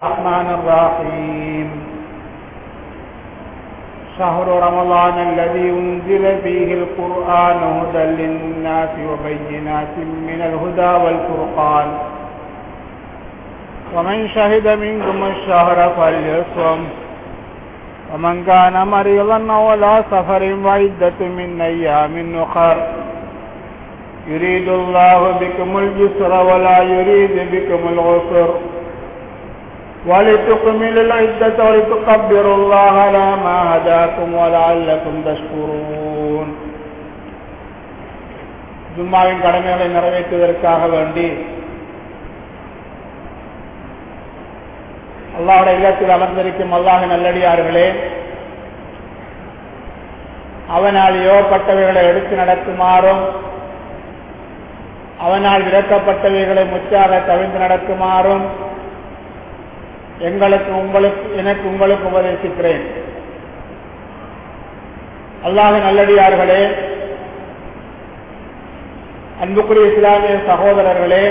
الرحمن الرحيم شهر رمضان الذي أنزل فيه القرآن هدى للناس وبينات من الهدى والفرقان ومن شهد منكم الشهر فليصم ومن كان مريضا أو على سفر وعدة من أيام أخر يريد الله بكم اليسر ولا يريد بكم العسر ولتكملوا العدة ولتكبروا الله على ما هداكم ولعلكم تشكرون ஜும்மாவின் கடமைகளை நிறைவேற்றுவதற்காக வேண்டி அல்லாவுடைய இல்லத்தில் அமர்ந்திருக்கும் அல்லாஹ் நல்லடியார்களே அவனால் ஏவப்பட்டவைகளை எடுத்து நடக்குமாறும் அவனால் விரக்கப்பட்டவைகளை முற்றாக தவிர்த்து நடக்குமாறும் எங்களுக்கு உங்களுக்கு எனக்கு உங்களுக்கு உபதேசிக்கிறேன் அல்லாஹ் நல்லடியார்களே அன்புக்குரிய இஸ்லாமிய சகோதரர்களே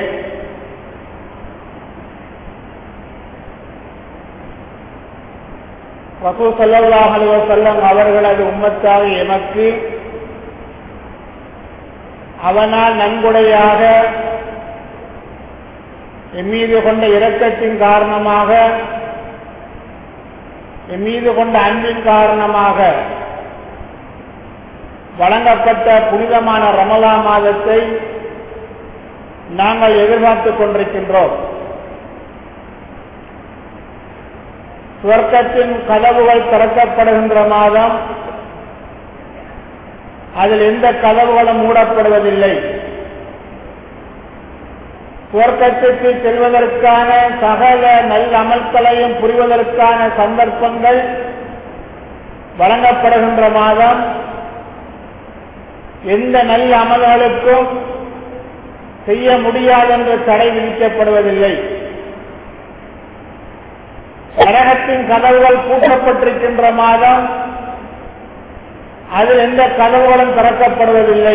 ரசூ சல்லாஹ் அலுவலம் அவர்களது உம்மத்தாக எமக்கு அவனால் நன்கொடையாக எம்மீது கொண்ட இரக்கத்தின் காரணமாக எம்மீது கொண்ட அன்பின் காரணமாக வழங்கப்பட்ட புனிதமான ரமலா மாதத்தை நாங்கள் எதிர்பார்த்துக் கொண்டிருக்கின்றோம் சுவர்க்கத்தின் கதவுகள் திறக்கப்படுகின்ற மாதம் அதில் எந்த கதவுகளும் மூடப்படுவதில்லை சுவர்க்கத்திற்கு செல்வதற்கான சகல நல்ல அமல்களையும் புரிவதற்கான சந்தர்ப்பங்கள் வழங்கப்படுகின்ற மாதம் எந்த நல்ல அமல்களுக்கும் செய்ய முடியாதென்று தடை விதிக்கப்படுவதில்லை நரகத்தின் கதவுகள் பூட்டப்பட்டிருக்கின்ற மாதம் அதில் எந்த கதவுகளும் திறக்கப்படுவதில்லை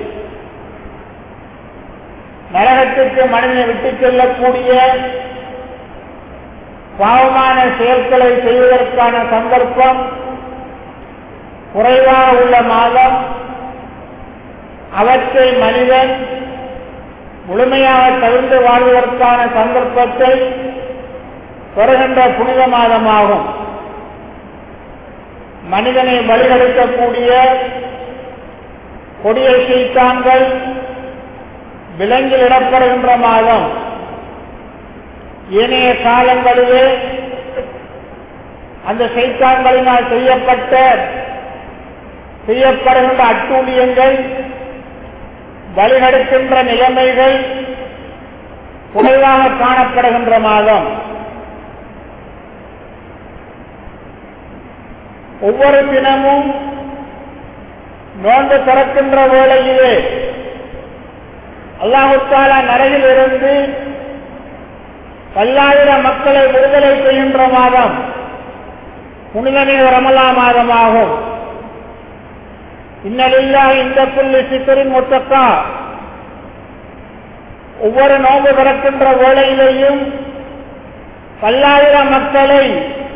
நரகத்திற்கு மனிதனை விட்டுச் செல்லக்கூடிய பாவமான செயல்களை செய்வதற்கான சந்தர்ப்பம் குறைவாக உள்ள மாதம் அவற்றை மனிதன் முழுமையாக தவிர்த்து வாழ்வதற்கான சந்தர்ப்பத்தை பெறுகின்ற புனித மாதமாகும் மனிதனை வழிகெடுக்கக்கூடிய கொடிய சீத்தான்கள் விலங்கில் இடப்படுகின்ற மாதம் ஏனைய காலங்களிலே அந்த சைத்தான்களினால் செய்யப்பட்ட செய்யப்படுகின்ற அட்டூழியங்கள் வழிகெடுக்கின்ற நிலைமைகள் குறைவாக காணப்படுகின்ற மாதம் ஒவ்வொரு தினமும் நோன்பு திறக்கின்ற வேளையிலே அல்லாஹுத்தாலா நரகில் இருந்து பல்லாயிரம் மக்களை விடுதலை செய்கின்ற மாதம் புனிதமே ரமலா மாதமாகும் இன்னலில்லா இந்த புள்ளி சித்தரின் ஒத்தக்கா ஒவ்வொரு நோன்பு பிறக்கின்ற வேளையிலேயும் பல்லாயிரம் மக்களை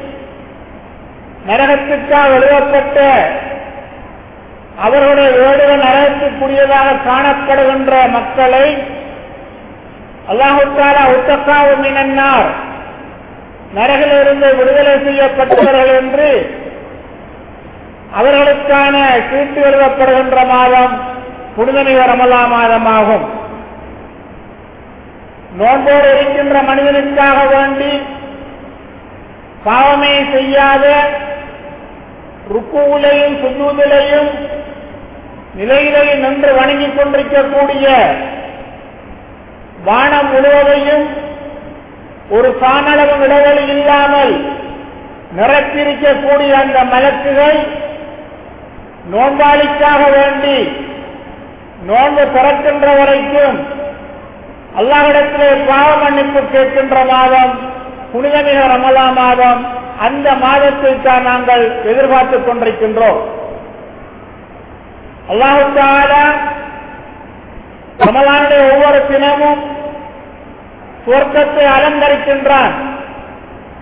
நரகத்துக்காக எழுதப்பட்ட அவர்களுடைய வேடுகள் நரகத்துக்குரியதாக காணப்படுகின்ற மக்களை அல்லாஹுத்தாலா உத்தக்காவும் மினன்னார் நரகிலிருந்து விடுதலை செய்யப்பட்டவர்கள் என்று அவர்களுக்கான சீட்டு எழுதப்படுகின்ற மாதம் புனிதமிக ரமலா மாதமாகும் நோன்போடு இருக்கின்ற மனிதனுக்காக வேண்டி பாவமே செய்யாத ருக்குவிலையும் சுஜூதிலையும் நிலையிலையும் நின்று வணங்கிக் கொண்டிருக்கக்கூடிய வானம் முழுவதையும் ஒரு சாணளவும் இடைவெளி இல்லாமல் நிரப்பியிருக்கக்கூடிய அந்த மலக்குகள் நோன்பாளிக்காக வேண்டி நோன்பு திறக்கின்ற வரைக்கும் அல்லாஹிடத்திலே பாவ மன்னிப்பு கேட்கின்ற மாதம் புனிதமிக ரமலா மாதம் அந்த மாதத்தை தான் நாங்கள் எதிர்பார்த்துக் கொண்டிருக்கின்றோம் அல்லாஹு ரமலானுடைய ஒவ்வொரு தினமும் சுவர்க்கத்தை அலங்கரிக்கின்றான்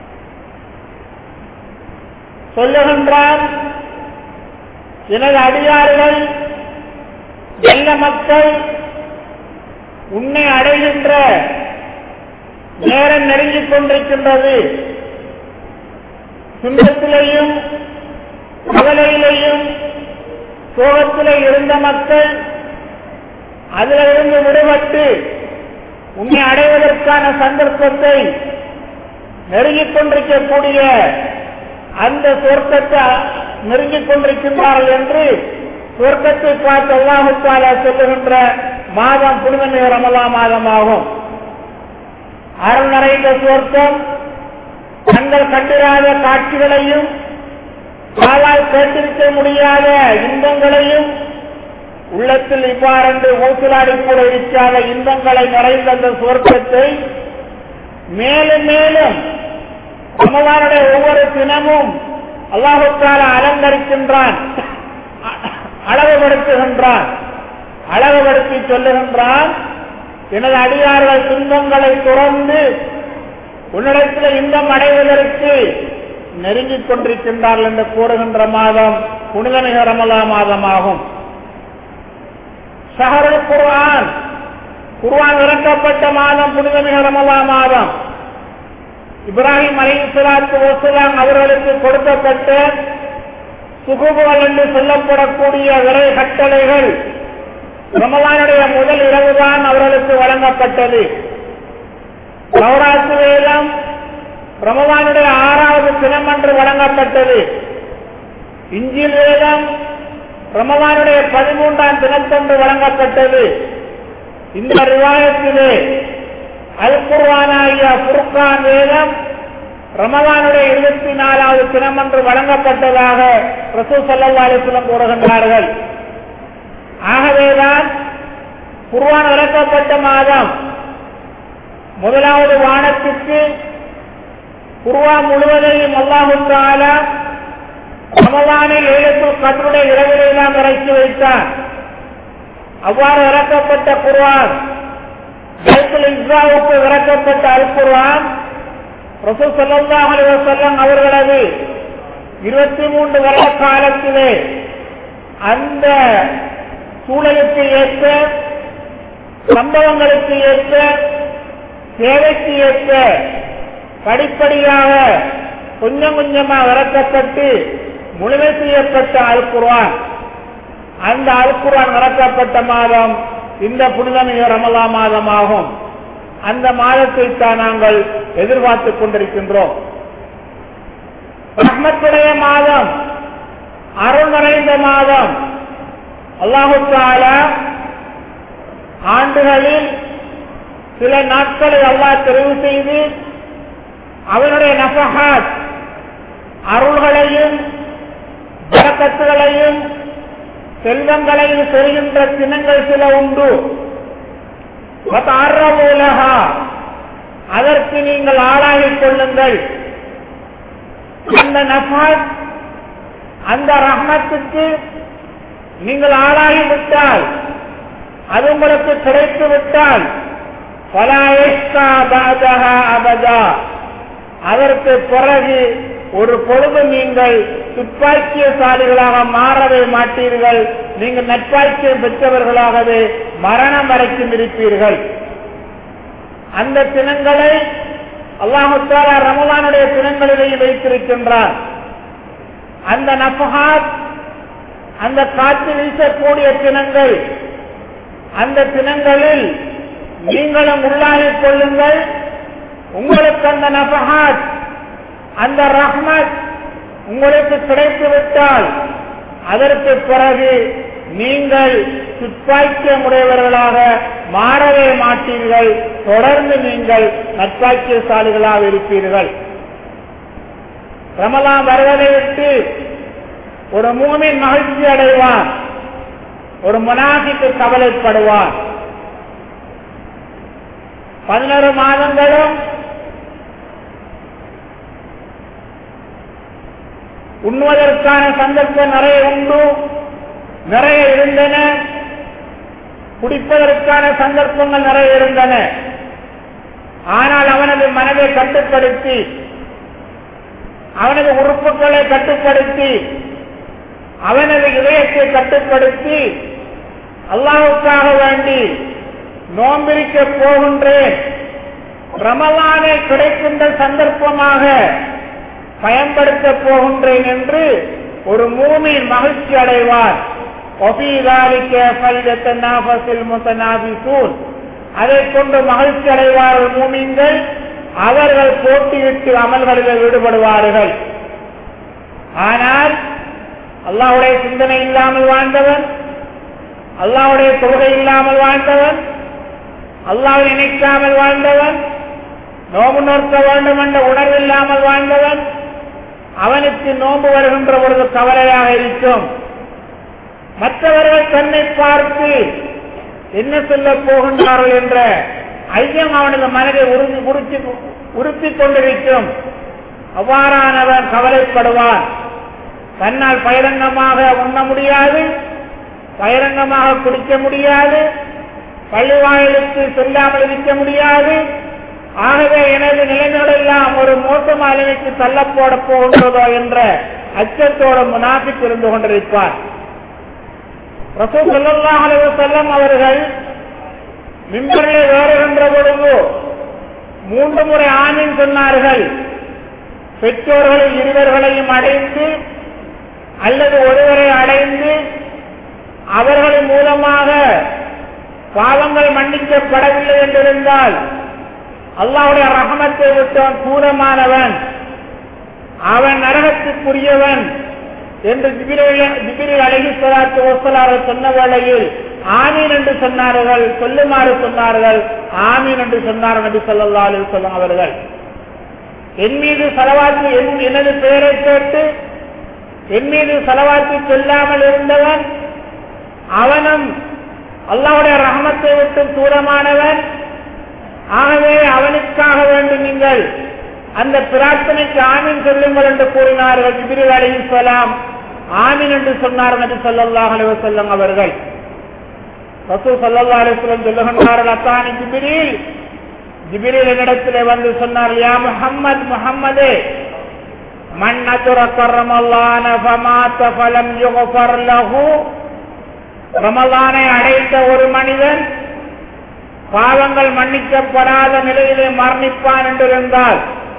சொல்லுகின்றான் எனது அடியார்கள் நல்ல மக்கள் உன்னை அடைகின்ற நேரம் நெருங்கிக் கொண்டிருக்கின்றது துன்பத்திலேயும் கவலையிலேயும் சோகத்திலே இருந்த மக்கள் அதிலிருந்து விடுபட்டு உன்னை அடைவதற்கான சந்தர்ப்பத்தை நெருங்கிக் கொண்டிருக்கக்கூடிய அந்த சொர்க்கத்தை நெருங்கிக் கொண்டிருக்கின்றார்கள் என்று சொர்க்கத்தை பார்த்து அல்லாஹுத்தாலா சொல்லுகின்ற மாதம் புனிதமிக ரமலா மாதமாகும் அருள் நிறைந்த சொர்க்கம் தங்கள் கண்டிராத காட்சிகளையும் காலால் கேட்டிருக்க முடியாத இன்பங்களையும் உள்ளத்தில் இவ்வாறென்று ஊசலாடி கூட இருக்காத இன்பங்களை நிறைந்த அந்த சுவர்க்கத்தை மேலும் மேலும் ரமலானுடைய ஒவ்வொரு தினமும் அல்லாஹுக்கால அலங்கரிக்கின்றான் அழகுபடுத்துகின்றான் அழகுபடுத்தி சொல்லுகின்றான் எனது அடியார்கள் துன்பங்களை துறந்து உன்னிடத்தில் இன்பம் அடைவதற்கு நெருங்கிக் கொண்டிருக்கின்றார்கள் என்று கூறுகின்ற மாதம் புனிதமிக ரமலா மாதமாகும் ஷஹருல் குர்ஆன் குர்ஆன் இறக்கப்பட்ட மாதம் புனிதமிக ரமலா மாதம் இப்ராஹிம் அலி சலாத்து வசலாம் அவர்களுக்கு கொடுக்கப்பட்ட சுகுபுகள் என்று சொல்லப்படக்கூடிய விரை கட்டளைகள் ரமலானுடைய முதல் இரவுதான் அவர்களுக்கு வழங்கப்பட்டது சௌராசு வேதம் ரமலானுடைய ஆறாவது தினம் அன்று வழங்கப்பட்டது இஞ்சில் வேதம் ரமலானுடைய பதிமூன்றாம் தினத்தன்று வழங்கப்பட்டது இந்த ரிவாயத்திலே அல் குர்வானாகிய புர்கான் வேதம் ரமலானுடைய இருபத்தி நாலாவது தினமன்று வழங்கப்பட்டதாக ரசூ சல்லா அலிஸ்லம் கூறுகின்றார்கள் ஆகவேதான் குர்வான் இறக்கப்பட்ட மாதம் முதலாவது வானத்திற்கு குர்வா முழுவதையும் அல்லாஹுத்தால ரமலானில் ஏழத்தில் கத்தருடைய இரவிலே தான் இறக்கி வைத்தார் அவ்வாறு இறக்கப்பட்ட குர்வான் பைத்துல் இஸ்ராவுக்கு இறக்கப்பட்ட அல் குர்வான் ரசூ சல்லாஹ் அலுவலம் அவர்களது இருபத்தி மூன்று வருட காலத்திலே அந்த சூழலுக்கு ஏற்ற சம்பவங்களுக்கு ஏற்ற தேவைக்கு ஏற்ற படிப்படியாக கொஞ்சம் கொஞ்சமாக இறக்கப்பட்டு முழுமை செய்யப்பட்ட அல் குர்ஆன் அந்த அல் குர்ஆன் இறக்கப்பட்ட மாதம் இந்த புனிதமிக ரமலா மாதமாகும் அந்த மாதத்தை தான் நாங்கள் எதிர்பார்த்துக் கொண்டிருக்கின்றோம் ரஹ்மத்துடைய மாதம் அருள் நிறைந்த மாதம் அல்லாஹு தாலா ஆண்டுகளில் சில நாட்களை அல்லாஹ் தெரிவு செய்து அவனுடைய நசஹாத் அருள்களையும் பரக்கத்துகளையும் செல்வங்களையும் பெறுகின்ற தினங்கள் சில உண்டு உலகா அதற்கு நீங்கள் ஆளாகிக் கொள்ளுங்கள் அந்த நஃபாத் அந்த ரஹ்மத்துக்கு நீங்கள் ஆளாகிவிட்டால் அது உங்களுக்கு கிடைத்து விட்டால் அபதா அதற்கு பிறகு ஒரு பொழுது நீங்கள் துப்பாக்கியசாலிகளாக மாறவே மாட்டீர்கள் நீங்கள் நட்பாக்கியம் பெற்றவர்களாகவே மரணம் வரைக்கும் இருப்பீர்கள் அந்த தினங்களை அல்லாஹாலா ரமலானுடைய தினங்களிலேயே வைத்திருக்கின்றார் அந்த நஃபஹாத் அந்த காற்று வீசக்கூடிய தினங்கள் அந்த தினங்களில் நீங்களும் உள்ளாகிக் கொள்ளுங்கள் உங்களுக்கு அந்த நபஹாத் அந்த ரஹ்மத் உங்களுக்கு கிடைத்துவிட்டால் அதற்கு பிறகு நீங்கள் துப்பாக்கியமுடையவர்களாக மாறவே மாட்டீர்கள் தொடர்ந்து நீங்கள் நட்பாக்கியசாலிகளாக இருப்பீர்கள் ரமலான் வருவதை விட்டு ஒரு மூமின் மகிழ்ச்சி அடைவார் ஒரு முனாகிக்கு கவலைப்படுவார் பதினொரு மாதங்களும் உண்ணுவதற்கான சந்தர்ப்பம் நிறைய உண்டு நிறைய இருந்தன குடிப்பதற்கான சந்தர்ப்பங்கள் நிறைய இருந்தன ஆனால் அவனது மனதை கட்டுப்படுத்தி அவனது உறுப்புகளை கட்டுப்படுத்தி அவனது இதயத்தை கட்டுப்படுத்தி அல்லாவுக்காக வேண்டி நோம்பிரிக்க போகின்றேன் ரமலானை கிடைக்கின்ற சந்தர்ப்பமாக பயன்படுத்த போகின்றேன் என்று ஒரு மூமியின் மகிழ்ச்சி அடைவார் அதை கொண்டு மகிழ்ச்சி அடைவார்கள் மூமிங்கள் அவர்கள் போட்டியிட்டு அமல்களில் ஈடுபடுவார்கள் ஆனால் அல்லாவுடைய சிந்தனை இல்லாமல் வாழ்ந்தவன் அல்லாவுடைய தொழுகை இல்லாமல் வாழ்ந்தவன் அல்லாவை நினைக்காமல் வாழ்ந்தவன் நோம்பு நோக்க வேண்டும் என்ற உணர்வு இல்லாமல் வாழ்ந்தவன் அவனுக்கு நோன்பு வருகின்ற பொழுது கவலையாக இருக்கும் மற்றவர்கள் தன்னை பார்த்து என்ன சொல்ல போகின்றார்கள் என்ற ஐயம் அவனது மனதை உறுதி உறுத்தி உறுத்திக் கொண்டிருக்கும் அவ்வாறானவன் கவலைப்படுவான் தன்னால் பகிரங்கமாக உண்ண முடியாது பகிரங்கமாக குடிக்க முடியாது பள்ளிவாயிலுக்கு செல்லாமல் இருக்க முடியாது ஆகவே எனது நிலைமைகள் எல்லாம் ஒரு மோசமான நிலைமைக்கு தள்ளப்போட போகின்றதோ என்ற அச்சத்தோடு முனாபிக் இருந்து கொண்டிருப்பார் ரசூல் ஸல்லல்லாஹு அலைஹி வஸல்லம் அவர்கள் மிம்பரிலே ஏறுகின்ற பொழுது மூன்று முறை ஆமீன் சொன்னார்கள் பெற்றோர்களை இருவர்களையும் அடைந்து அல்லது ஒருவரை அடைந்து அவர்களின் மூலமாக பாவங்கள் மன்னிக்கப்படவில்லை என்றிருந்தால் அல்லாவுடைய ரகமத்தை விட்டவன் தூரமானவன் அவன் நரகத்துக்குரியவன் என்று ஜிபிரில் அழகி சொல்லாத்து ஒசலார்கள் சொன்ன வேளையில் ஆமீன் என்று சொன்னார்கள் சொல்லுமாறு சொன்னார்கள் ஆமீன் என்று சொன்னார் நபி சொல்லா அலி சொல்லும் அவர்கள் என் மீது செலவாத்து எனது பெயரை கேட்டு என் மீது செலவாத்து சொல்லாமல் இருந்தவன் அவனும் அல்லாவுடைய ரஹமத்தை விட்டு தூரமானவன் ஆகவே அவனுக்காக வேண்டும் நீங்கள் அந்த பிரார்த்தனைக்கு ஆமீன் சொல்லுங்கள் என்று கூறினார்கள் ஜிபிரில் அலி சொல்லாம் ஆமீன் என்று சொன்னார் நபி சொல்லாஹ் அலுவலம் அவர்கள் ரசூ சல்லா அலிஸ்லம் சொல்லுகின்றார்கள் அத்தானி ஜிபிரில் ஜிபிரில் என்னிடத்திலே வந்து சொன்னார் யா முஹம்மது முஹம்மதே மன் அதுரக்க ரமலான ஃபமாத்த ஃபலம் யுகஃபர் லஹு ரமலானை அடைந்த ஒரு மனிதன் பாவங்கள் மன்னிக்கப்படாத நிலையிலே மரணிப்பான் என்றிருந்தால்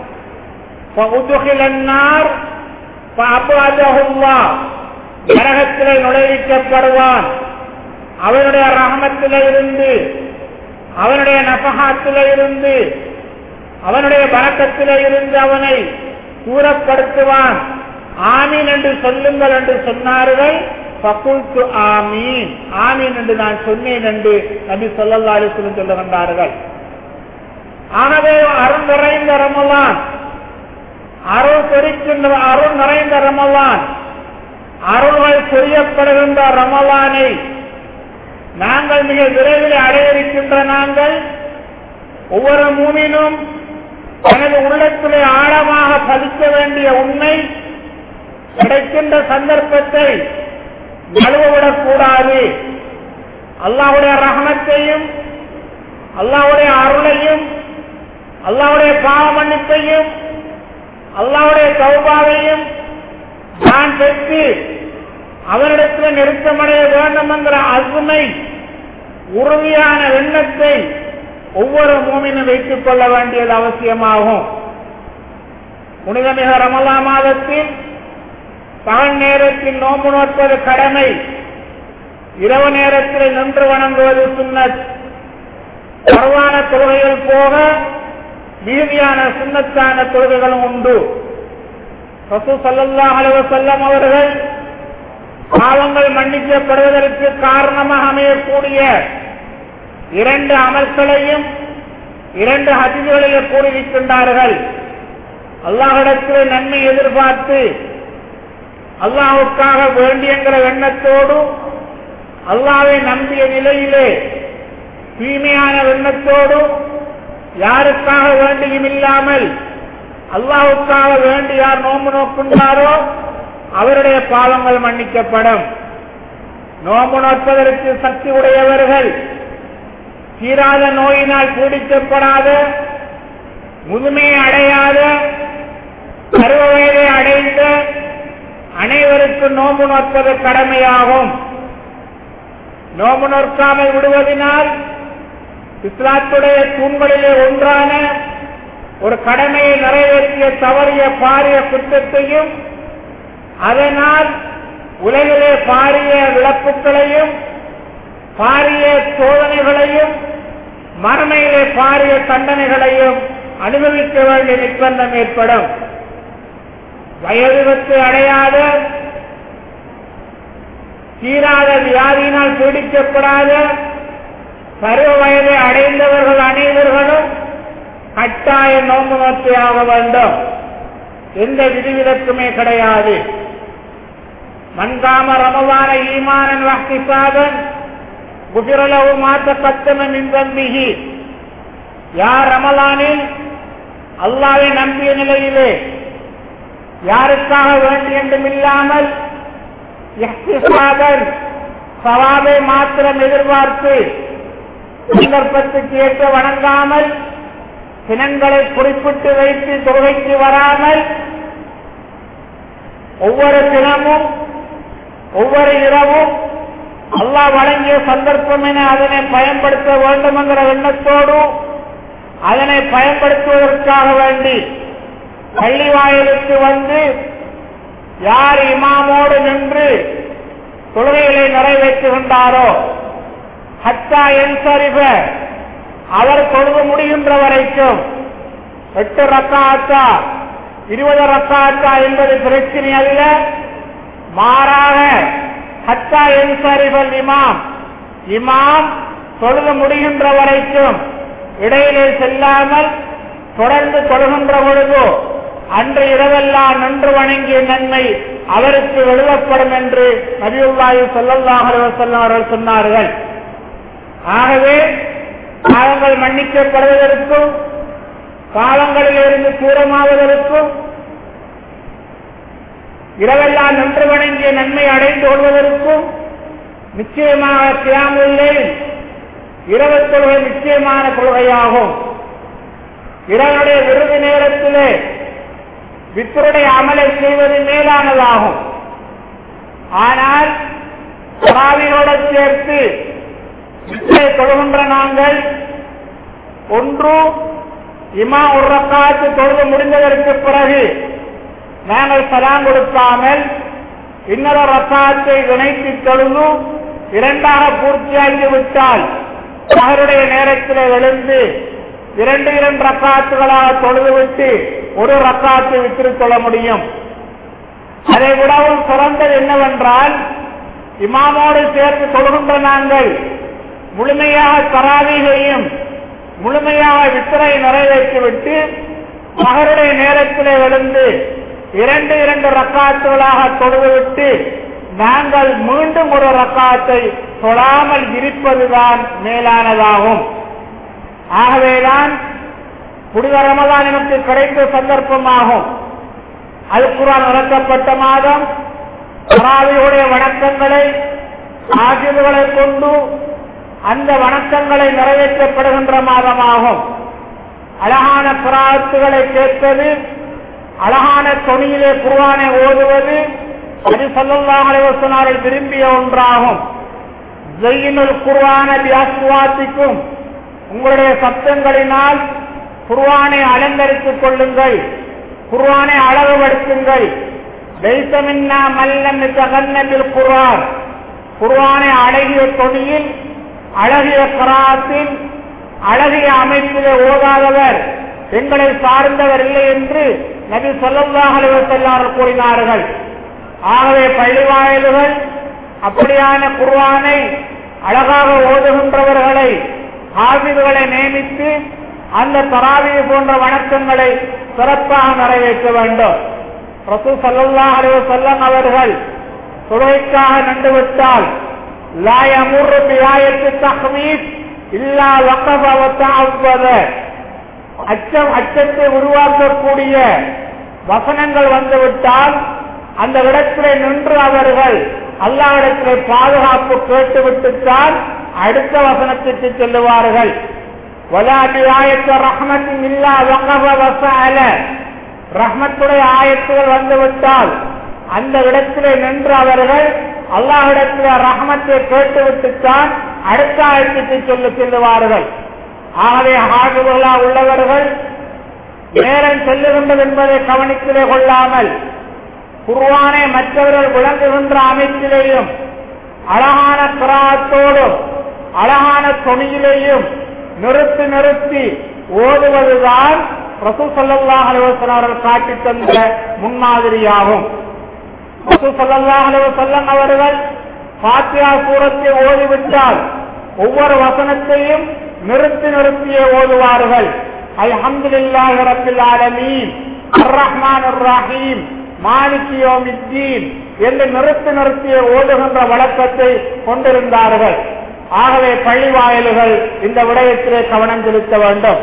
நரகத்திலே நுழைவிக்கப்படுவான் அவனுடைய ரகமத்தில இருந்து அவனுடைய நபகாத்தில இருந்து அவனுடைய பழக்கத்தில இருந்து அவனை தூரப்படுத்துவான் ஆமீன் என்று சொல்லுங்கள் என்று சொன்னார்கள் பகுல்து ஆமீன் ஆமீன் என்று நான் சொன்னேன் என்று நபி சொல்லல்லா அலிஸ்லம் சொல்லுகின்றார்கள் ஆகவே அருள் நிறைந்த ரமலான் அருள் தெரிக்கின்ற அருள் நிறைந்த ரமலான் அருள்கள் புரியப்படுகின்ற ரமலானை நாங்கள் மிக விரைவில் அடைய இருக்கின்ற நாங்கள் ஒவ்வொரு மூமினும் தனது உள்ளத்திலே ஆழமாக பதிக்க வேண்டிய உண்மை கிடைக்கின்ற சந்தர்ப்பத்தை நழுவவிடக் கூடாது அல்லாவுடைய ரகமத்தையும் அல்லாவுடைய அருளையும் அல்லாவுடைய பாவ மன்னிப்பையும் அல்லாவுடைய சௌபாவையும் நான் பெற்று அவனிடத்தில் நெருக்கமடைய வேண்டும் என்கிற அசுமை உறுதியான எண்ணத்தை ஒவ்வொரு மூமினும் வைத்துக் கொள்ள வேண்டியது அவசியமாகும் புனிதமிக ரமலா மாதத்தில் பகல் நேரத்தில் நோம்பு நோற்பது கடமை இரவு நேரத்தில் நின்று வணங்குவது சுண்ணத் பரவான தொழுகைகள் போக மீதியான சுண்ணத்தான தொழுகைகளும் உண்டு ரசூ சல்லல்லா அலுவ செல்லம் அவர்கள் பாவங்கள் மன்னிக்கப்படுவதற்கு காரணமாக அமையக்கூடிய இரண்டு அமல்களையும் இரண்டு ஹதிகளிலே கூறியிருக்கின்றார்கள் அல்லாஹிடத்தில் நன்மை எதிர்பார்த்து அல்லாஹுக்காக வேண்டியங்கிற எண்ணத்தோடு அல்லாவை நம்பிய நிலையிலே தூய்மையான எண்ணத்தோடு யாருக்காக வேண்டியும் இல்லாமல் அல்லாவுக்காக வேண்டி யார் நோம்பு நோக்கின்றாரோ அவருடைய பாவங்கள் மன்னிக்கப்படும் நோம்பு நோற்பதற்கு சக்தி உடையவர்கள் தீராத நோயினால் பீடிக்கப்படாத முதுமையை அடையாத பருவ வயதை தினத்துக்கு நோம்பு நோற்பது கடமையாகும் நோம்பு நோற்காமல் விடுவதனால் இஸ்லாத்துடைய தூண்களிலே ஒன்றான ஒரு கடமையை நிறைவேற்றிய தவறிய பாரிய குற்றத்தையும் அதனால் உலகிலே பாரிய விளப்புகளையும் பாரிய சோதனைகளையும் மறுமையிலே பாரிய தண்டனைகளையும் அனுபவிக்க வேண்டிய நிர்பந்தம் ஏற்படும் வயதுவத்து அடையாத தீராத வியாதியினால் பீடிக்கப்படாத பருவ வயதை அடைந்தவர்கள் அனைவர்களும் கட்டாய நோம்பு நோக்கியாக வேண்டும் எந்த விதிவிலக்குமே கிடையாது மன்காம ரமவான ஈமானன் வாக்கிசாதன் குபிரலவு மாத்த கத்தன மின்பம்பிகி யார் ரமலானில் அல்லாவை நம்பிய நிலையிலே யாருக்காக வேண்டி என்றும் இல்லாமல் சவாபை மாத்திரம் எதிர்பார்த்து சந்தர்ப்பத்துக்கு ஏற்ற வணங்காமல் தினங்களை குறிப்பிட்டு வைத்து தொகைக்கு வராமல் ஒவ்வொரு தினமும் ஒவ்வொரு இரவும் அல்லாஹ் வழங்கிய சந்தர்ப்பம் என அதனை பயன்படுத்த வேண்டும் என்கிற எண்ணத்தோடு அதனை பயன்படுத்துவதற்காக வேண்டி பள்ளி வாயிலுக்கு வந்து யார் இமாமோடு நின்று தொழுகைகளை நிறைவேற்றுகின்றாரோ ஹத்தா என் சரிப அவர் தொழுது முடிகின்ற வரைக்கும் எட்டு ரக்காத்தா இருபது ரக்காத்தா என்பது பிரச்சனை அல்ல மாறாக ஹத்தா என் சரிபல் இமாம் இமாம் தொழுது முடிகின்ற வரைக்கும் இடையிலே செல்லாமல் தொடர்ந்து தொழுகின்ற பொழுது அன்று இரவெல்லாம் நின்று வணங்கிய நன்மை அவருக்கு எழுதப்படும் என்று நபியுல்லாஹி ஸல்லல்லாஹு அலைஹி வஸல்லம் அவர்கள் சொன்னார்கள் ஆகவே பாவங்கள் மன்னிக்கப்படுவதற்கும் பாவங்களிலிருந்து தூரமாவதற்கும் இரவெல்லாம் நின்று வணங்கிய நன்மை அடைந்து கொள்வதற்கும் நிச்சயமாக கியாமுல்லை இரவு கொள்கை நிச்சயமான கொள்கையாகும் இரவனுடைய விருது நேரத்திலே வித்தருடைய அமலை செய்வது மேலானதாகும் ஆனால் தராவினோட சேர்த்து வித்தரை தொழுகின்ற நாங்கள் ஒன்று இமா ஒரு ரக்காத்து தொழுது முடிந்ததற்கு பிறகு நாங்கள் சலாம் கொடுக்காமல் இன்னொரு ரக்காத்தை இணைத்து தொழுது இரண்டாக பூர்த்தியாகி விட்டால் அவருடைய நேரத்தில் எழுந்து இரண்டு இரண்டு ரக்காத்துகளாக தொழுதுவிட்டு ஒரு ரக்காத்தை விற்று கொள்ள முடியும் அதை விடவும் சிறந்தது என்னவென்றால் இமாமோடு சேர்ந்து தொழுகின்ற நாங்கள் முழுமையாக தராவிகையும் முழுமையாக வித்திரை நிறைவேற்றிவிட்டு மகருடைய நேரத்தில் எழுந்து இரண்டு இரண்டு ரக்காத்துகளாக தொழுதுவிட்டு நாங்கள் மீண்டும் ஒரு ரக்காத்தை தொழாமல் இருப்பதுதான் மேலானதாகும் ஆகவேதான் புனித ரமதான் எனக்கு கிடைத்த சந்தர்ப்பமாகும் அது குரான் இறக்கப்பட்ட மாதம் தராவியுடைய வணக்கங்களை ஆசிரியர்களை கொண்டு அந்த வணக்கங்களை நிறைவேற்றப்படுகின்ற மாதமாகும் அழகான புறாத்துகளை கேட்பது அழகான தொனியிலே குருவானை ஓதுவது அது சொல்லலாமல் விரும்பிய ஒன்றாகும் ஜெயினுல் குருவான வியாசுவாத்திக்கும் உங்களுடைய சப்தங்களினால் குர்வானை அலங்கரித்துக் கொள்ளுங்கள் குர்வானை அழகுபடுத்துங்கள் தெய்சமின்னா மல்லன் தகன்னபில் குர்வான் குர்வானை அழகிய தொனியில் அழகிய கராத்தில் அழகிய அமைப்பிலே ஓதாதவர் எங்களை சார்ந்தவர் இல்லை என்று நபி சொல்லல்லாஹ் செல்லார்கள் கூறினார்கள் ஆகவே பள்ளிவாயல்கள் அப்படியான குர்வானை அழகாக ஓதுகின்றவர்களை ஆசிர்களை நியமித்து அந்த தராவியை போன்ற வணக்கங்களை சிறப்பாக நிறைவேற்ற வேண்டும் ரசூ சல்லா அலைவ செல்லம் அவர்கள் தொழுகைக்காக நின்றுவிட்டால் லாயமுறு பியாயத்து தஹ்மீஸ் இல்லா வக்கபவத்தாவத அச்சம் அச்சத்தை உருவாக்கக்கூடிய வசனங்கள் வந்துவிட்டால் அந்த இடத்திலே நின்று அவர்கள் அல்லாவிடத்திலே பாதுகாப்பு கேட்டுவிட்டுத்தான் அடுத்த வசனத்திற்கு செல்லுவார்கள் வலாபி ஆயத்த ரஹ்மத்தின் இல்லா வங்கப வசால ரஹ்மத்துடைய ஆயத்துகள் வந்துவிட்டால் அந்த இடத்திலே நின்று அவர்கள் அல்லாஹிடத்திலே ரஹமத்தை கேட்டுவிட்டுத்தான் அடுத்த ஆயத்துக்கு சொல்ல செல்லுவார்கள் ஆகவே ஹாஜுகளா உள்ளவர்கள் நேரம் செல்லுகின்றது என்பதை கவனித்திலே கொள்ளாமல் குருவானை மற்றவர்கள் விளங்குகின்ற அமைப்பிலேயும் அழகான கிராத்தோடும் அழகான துணியிலேயும் நிறுத்தி நிறுத்தி ஓதுவதுதான் ரசூ சல்லாஹ் அலுவலன் அவர்கள் காட்டி தந்த முன்மாதிரியாகும் ரசூ சல்லாஹ் அலுவலம் அவர்கள் பாத்தியா சூரத்தை ஓதிவிட்டால் ஒவ்வொரு வசனத்தையும் நிறுத்தி நிறுத்தியே ஓதுவார்கள் அல்ஹம்துலில்லாஹி ரப்பில் ஆலமீன் அர் ரஹ்மான் ரஹீம் மாலிக் யோமித்தீன் என்று நிறுத்தி நிறுத்திய ஓதுகின்ற வழக்கத்தை கொண்டிருந்தார்கள் ஆகவே பள்ளி வாயில்கள் இந்த விடயத்திலே கவனம் செலுத்த வேண்டும்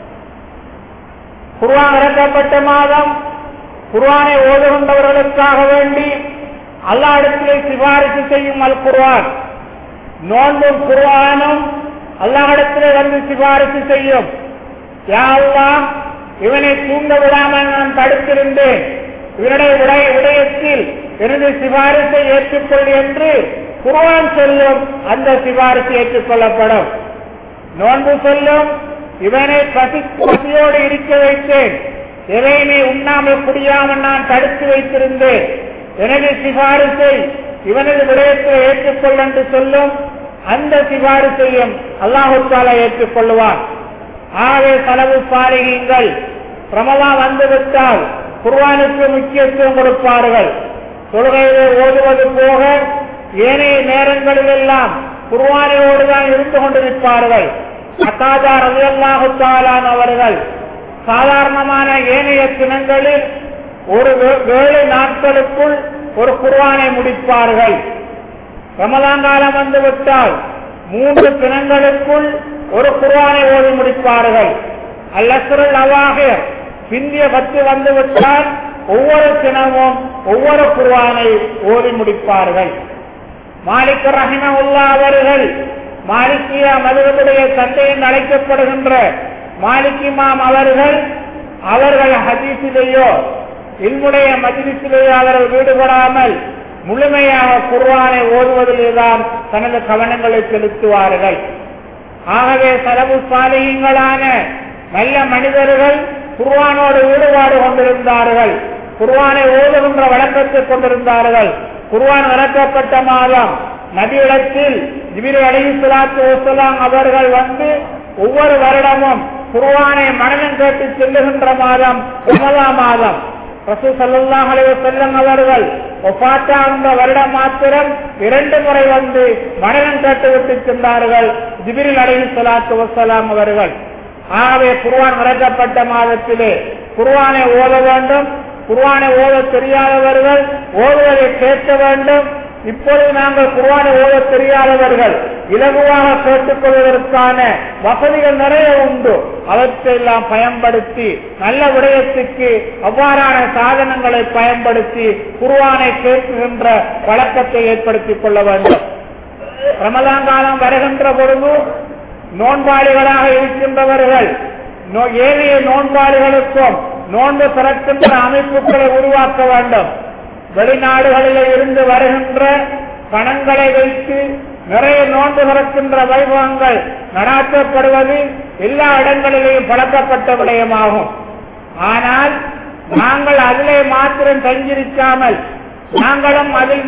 குர்வான் இறக்கப்பட்ட மாதம் குர்வானை ஓதுகின்றவர்களுக்காக வேண்டி அல்லா இடத்திலே சிபாரிசு செய்யும் அல் குர்வான் நோன்பும் குர்வானும் அல்லாஹிடத்திலே வந்து சிபாரிசு செய்யும் யாரெல்லாம் இவனை தூங்க விடாமல் நான் தடுத்திருந்தேன் இவனுடைய உடைய விடயத்தில் எனது சிபாரிசை ஏற்றுக்கொள் என்று குர்வான் சொல்லும் அந்த சிபாரிசு ஏற்றுக்கொள்ளப்படும் நோன்பு சொல்லும் இவனை பசி பசியோடு இருக்க வைத்தேன் எதையுமே உண்ணாமல் குடியாமல் நான் தடுத்து வைத்திருந்தேன் எனது சிபாரிசை இவனது விடயத்தில் ஏற்றுக்கொள் என்று சொல்லும் அந்த சிபாரிசையும் அல்லாஹுத்தாலா ஏற்றுக்கொள்வான் ஆகவே செலவு பாருங்கள் பிரமலா வந்துவிட்டால் குர்வானுக்கு முக்கியத்துவம் கொடுப்பார்கள் தொழுகையிலே ஓதுவது போக ஏனைய நேரங்களிலெல்லாம் குர்வானையோடு தான் இருந்து கொண்டிருப்பார்கள் அத்தாஜா ரவியல்லாஹுத்தாலான் அவர்கள் சாதாரணமான ஏனைய தினங்களில் ஒரு ஏழு நாட்களுக்குள் ஒரு குர்வானை முடிப்பார்கள் ரமலான் காலம் வந்துவிட்டால் மூன்று தினங்களுக்குள் ஒரு குர்வானை ஓதி முடிப்பார்கள் அல்லசுரல் அவாக பிந்திய பத்து வந்துவிட்டால் ஒவ்வொரு தினமும் ஒவ்வொரு குர்வானை ஓதி முடிப்பார்கள் மாலிக் ரஹிம உல்லா அவர்கள் மாலிக்கியா மதுரவுடைய தந்தை என்று அழைக்கப்படுகின்ற மாலிகிமாம் அவர்கள் அவர்கள் ஹதீஸிலேயோ இல்முடைய மஜிலிசிலேயோ அவர்கள் ஈடுபடாமல் முழுமையாக குர்வானை ஓதுவதிலேதான் தனது கவனங்களை செலுத்துவார்கள் ஆகவே செலவு சாலையங்களான நல்ல மனிதர்கள் குர்வானோடு ஈடுபாடு கொண்டிருந்தார்கள் குர்வானை ஓதுகின்ற வழக்கத்தை கொண்டிருந்தார்கள் குர்வான் இறக்கப்பட்ட மாதம் நபியிடத்தில் ஜிபிரி அலி சலாத்து வசலாம் அவர்கள் வந்து ஒவ்வொரு வருடமும் குர்வானை மனநம் கேட்டு செல்லுகின்ற மாதம் ரமதா மாதம் ரசூ சல்லாஹ் செல்லம் அவர்கள் ஒப்பாட்டாகின்ற வருடம் மாத்திரம் இரண்டு முறை வந்து மரணம் கேட்டுவிட்டு சென்றார்கள் ஜிபிரில் அலி சலாத்து வசலாம் அவர்கள் ஆகவே குர்வான் இறக்கப்பட்ட மாதத்திலே குர்வானை ஓத வேண்டும் குர்வானை ஓத தெரியாதவர்கள் ஓதுவதை கேட்க வேண்டும் இப்பொழுது நாங்கள் குர்வானை ஓத தெரியாதவர்கள் இலகுவாக கேட்டுக்கொள்வதற்கான வசதிகள் நிறைய உண்டு அவற்றையெல்லாம் பயன்படுத்தி நல்ல விடயத்துக்கு அவ்வாறான சாதனங்களை பயன்படுத்தி குர்வானை கேட்கின்ற பழக்கத்தை ஏற்படுத்திக் கொள்ள வேண்டும் ரமலான் காலம் வருகின்ற பொழுது நோன்பாளிகளாக இருக்கின்றவர்கள் ஏனைய நோன்பாளிகளுக்கும் நோன்பு திறக்கின்ற அமைப்புகளை உருவாக்க வேண்டும் வெளிநாடுகளில் இருந்து வருகின்ற பணங்களை வைத்து நிறைய நோன்பு திறக்கின்ற வைபவங்கள் நடாத்தப்படுவது எல்லா இடங்களிலேயும் பழக்கப்பட்ட விடயமாகும் ஆனால் நாங்கள் அதிலே மாத்திரம் தங்கியிருக்காமல் நாங்களும் அதில்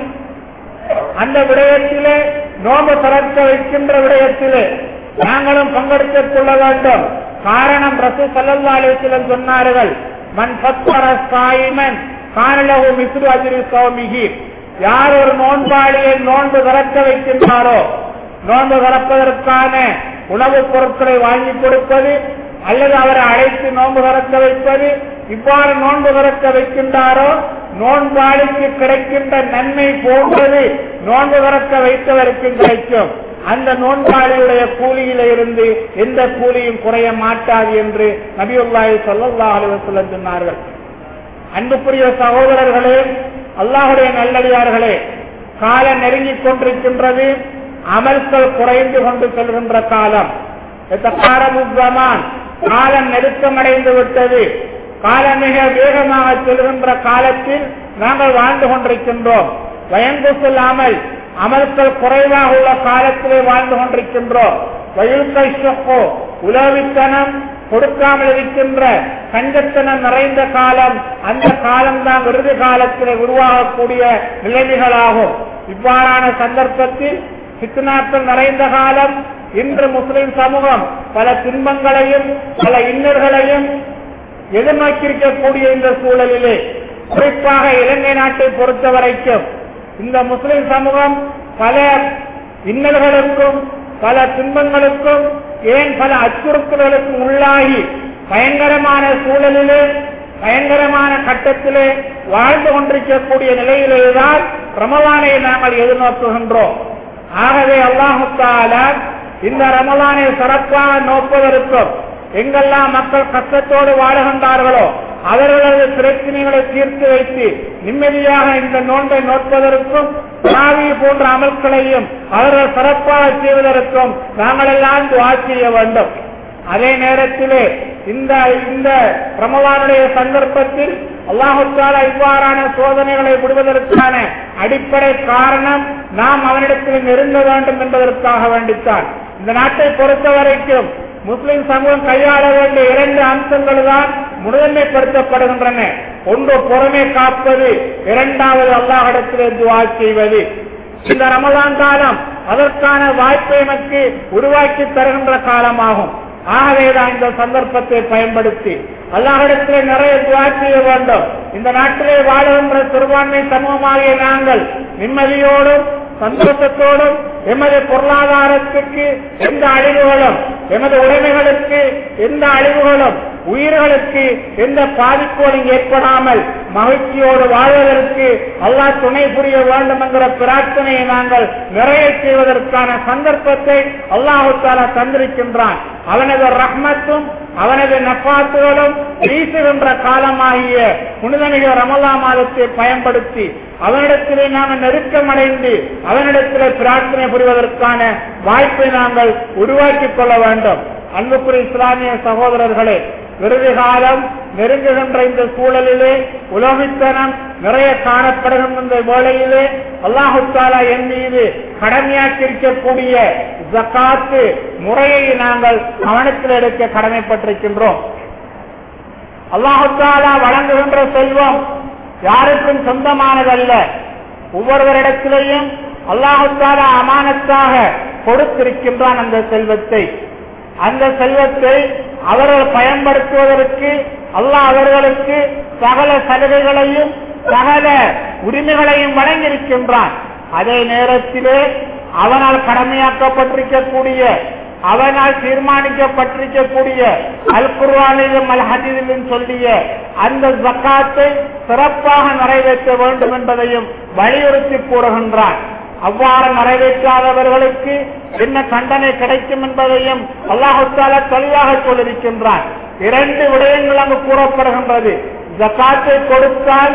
அந்த விடயத்திலே நோன்பு திறக்க வைக்கின்ற விடயத்திலே நாங்களும் பங்கெடுத்துக் கொள்ள வேண்டும் காரணம் ரசூ சல்லா அலிஸ்லம் சொன்னார்கள் மண் பத்மர சாயிமன் காணலகு மிஸ்ரு அஜிரி சௌமிகி யார் ஒரு நோன்பாளியை நோன்பு திறக்க வைக்கின்றாரோ நோன்பு திறப்பதற்கான உணவுப் பொருட்களை வாங்கி கொடுப்பது அல்லது அவரை அழைத்து நோன்பு திறக்க வைப்பது இவ்வாறு நோன்பு திறக்க வைக்கின்றாரோ நோன்பாளிக்கு கிடைக்கின்ற நன்மை போன்றது நோன்பு திறக்க வைத்தவருக்கு கிடைக்கும் அந்த நோன்பாளியுடைய கூலியில இருந்து எந்த கூலியும் குறைய மாட்டாது என்று நபியுல்லாஹி சொல்லல்லா அலுவலம் சொன்னார்கள் அன்புக்குரிய சகோதரர்களே அல்லாஹுடைய நல்லடியார்களே காலம் நெருங்கிக் கொண்டிருக்கின்றது அமல்கள் குறைந்து கொண்டு செல்கின்ற காலம் காலம் நெருக்கமடைந்து விட்டது காலம் மிக வேகமாக செல்கின்ற காலத்தில் நாங்கள் வாழ்ந்து கொண்டிருக்கின்றோம் வயங்கு சொல்லாமல் அமல்கள் குறைவாக உள்ள காலத்திலே வாழ்ந்து கொண்டிருக்கின்றோம் வயல்கை சொப்போ உலவித்தனம் கொடுக்காமல் இருக்கின்ற கஞ்சத்தனம் நிறைந்த காலம் அந்த காலம்தான் இறுதி காலத்தில் உருவாகக்கூடிய நிலைமைகளாகும் இவ்வாறான சந்தர்ப்பத்தில் சித்தனாக்கள் நிறைந்த காலம் இன்று முஸ்லிம் சமூகம் பல துன்பங்களையும் பல இன்னல்களையும் எதிர்நோக்கியிருக்கக்கூடிய இந்த சூழலிலே குறிப்பாக இலங்கை நாட்டை பொறுத்த வரைக்கும் இந்த முஸ்லிம் சமூகம் பல இன்னல்களுக்கும் பல துன்பங்களுக்கும் ஏன் பல அச்சுறுத்தல்களுக்கும் உள்ளாகி பயங்கரமான சூழலிலே பயங்கரமான கட்டத்திலே வாழ்ந்து கொண்டிருக்கக்கூடிய நிலையிலேதான் ரமலானை நாங்கள் எதிர்நோக்குகின்றோம் ஆகவே அல்லாஹுத்தால இந்த ரமலானை சிறப்பாக நோக்குவதற்கும் எங்கெல்லாம் மக்கள் கஷ்டத்தோடு வாழுகின்றார்களோ அவர்களது பிரச்சனைகளை தீர்த்து வைத்து நிம்மதியாக இந்த நோன்பை நோட்பதற்கும் ராவி போன்ற அமல்களையும் அவர்கள் சிறப்பாக செய்வதற்கும் நாங்கள் எல்லாம் துவா செய்ய வேண்டும் அதே நேரத்திலே இந்த இந்த ரமலானுடைய சந்தர்ப்பத்தில் அல்லாஹுத்தாலா இவ்வாறான சோதனைகளை விடுவதற்கான அடிப்படை காரணம் நாம் அவனிடத்தில் நெருங்க வேண்டும் என்பதற்காக வேண்டித்தான் இந்த நாட்டை பொறுத்த வரைக்கும் முஸ்லிம் சமூகம் கையாள வேண்டிய இரண்டு அம்சங்கள் தான் முதன்மைப்படுத்தப்படுகின்றன ஒன்று புறமே காப்பது இரண்டாவது அல்லாஹிடத்திலே துவா செய்வது இந்த ரமலான் காலம் அதற்கான வாய்ப்பை நமக்கு உருவாக்கி தருகின்ற காலமாகும் ஆகவேதான் இந்த சந்தர்ப்பத்தை பயன்படுத்தி அல்லாஹிடத்திலே நிறைய துவா செய்ய வேண்டும் இந்த நாட்டிலே வாழுகின்ற சிறுபான்மை சமூகமாகிய நாங்கள் நிம்மதியோடும் சந்தோஷத்தோடும் எமது பொருளாதாரத்துக்கு எந்த அழிவுகளும் எமது உடைமைகளுக்கு எந்த அழிவுகளும் உயிர்களுக்கு எந்த பாதிப்புகளும் ஏற்படாமல் மகிழ்ச்சியோடு வாழ்வதற்கு அல்லாஹ் துணை புரிய வேண்டும் என்கிற பிரார்த்தனையை நாங்கள் நிறைய செய்வதற்கான சந்தர்ப்பத்தை அல்லாஹு தாலா தந்திருக்கின்றான் அவனது ரஹ்மத்தும் அவனது நப்பாத்துகளும் வீசுகின்ற காலமாகிய புனிதமிக ரமலா மாதத்தை பயன்படுத்தி அவனிடத்திலே நாங்கள் நெருக்கமடைந்து அவனிடத்திலே பிரார்த்தனை புரிவதற்கான வாய்ப்பை நாங்கள் உருவாக்கிக் கொள்ள வேண்டும் அன்புக்குரிய இஸ்லாமிய சகோதரர்களே இறுதி காலம் நெருங்குகின்ற இந்த சூழலிலே உலகித்தனம் நிறைய காணப்படுகின்ற இந்த வேளையிலே அல்லாஹுத்தாலா என் மீது கடமையாக்கியிருக்கக்கூடிய ஜக்காத்து முறையை நாங்கள் கவனத்தில் எடுக்க கடமைப்பட்டிருக்கின்றோம் அல்லாஹுத்தாலா வழங்குகின்ற செல்வம் யாருக்கும் சொந்தமானதல்ல ஒவ்வொருவரிடத்திலேயும் அல்லாஹுத்தாலா அமானத்தாக கொடுத்திருக்கின்றான் அந்த செல்வத்தை அந்த செல்வத்தை அவர்கள் பயன்படுத்துவதற்கு அல்லாஹ் அவர்களுக்கு சகல சலுகைகளையும் சகல உரிமைகளையும் வழங்கியிருக்கின்றான் அதே நேரத்திலே அவனால் கடமையாக்கப்பட்டிருக்கக்கூடிய அவனால் தீர்மானிக்கப்பட்டிருக்கக்கூடிய அல் குர்வானிலும் அல் ஹதீதிலும் சொல்லிய அந்த ஜக்காத்தை சிறப்பாக நிறைவேற்ற வேண்டும் என்பதையும் வலியுறுத்தி கூறுகின்றான் அவ்வாறு நிறைவேற்றாதவர்களுக்கு என்ன தண்டனை கிடைக்கும் என்பதையும் அல்லாஹால தெளிவாக சொல்லியிருக்கின்றான் இரண்டு விடயங்கள் அங்கு கூறப்படுகின்றது ஜக்காத்தை கொடுத்தால்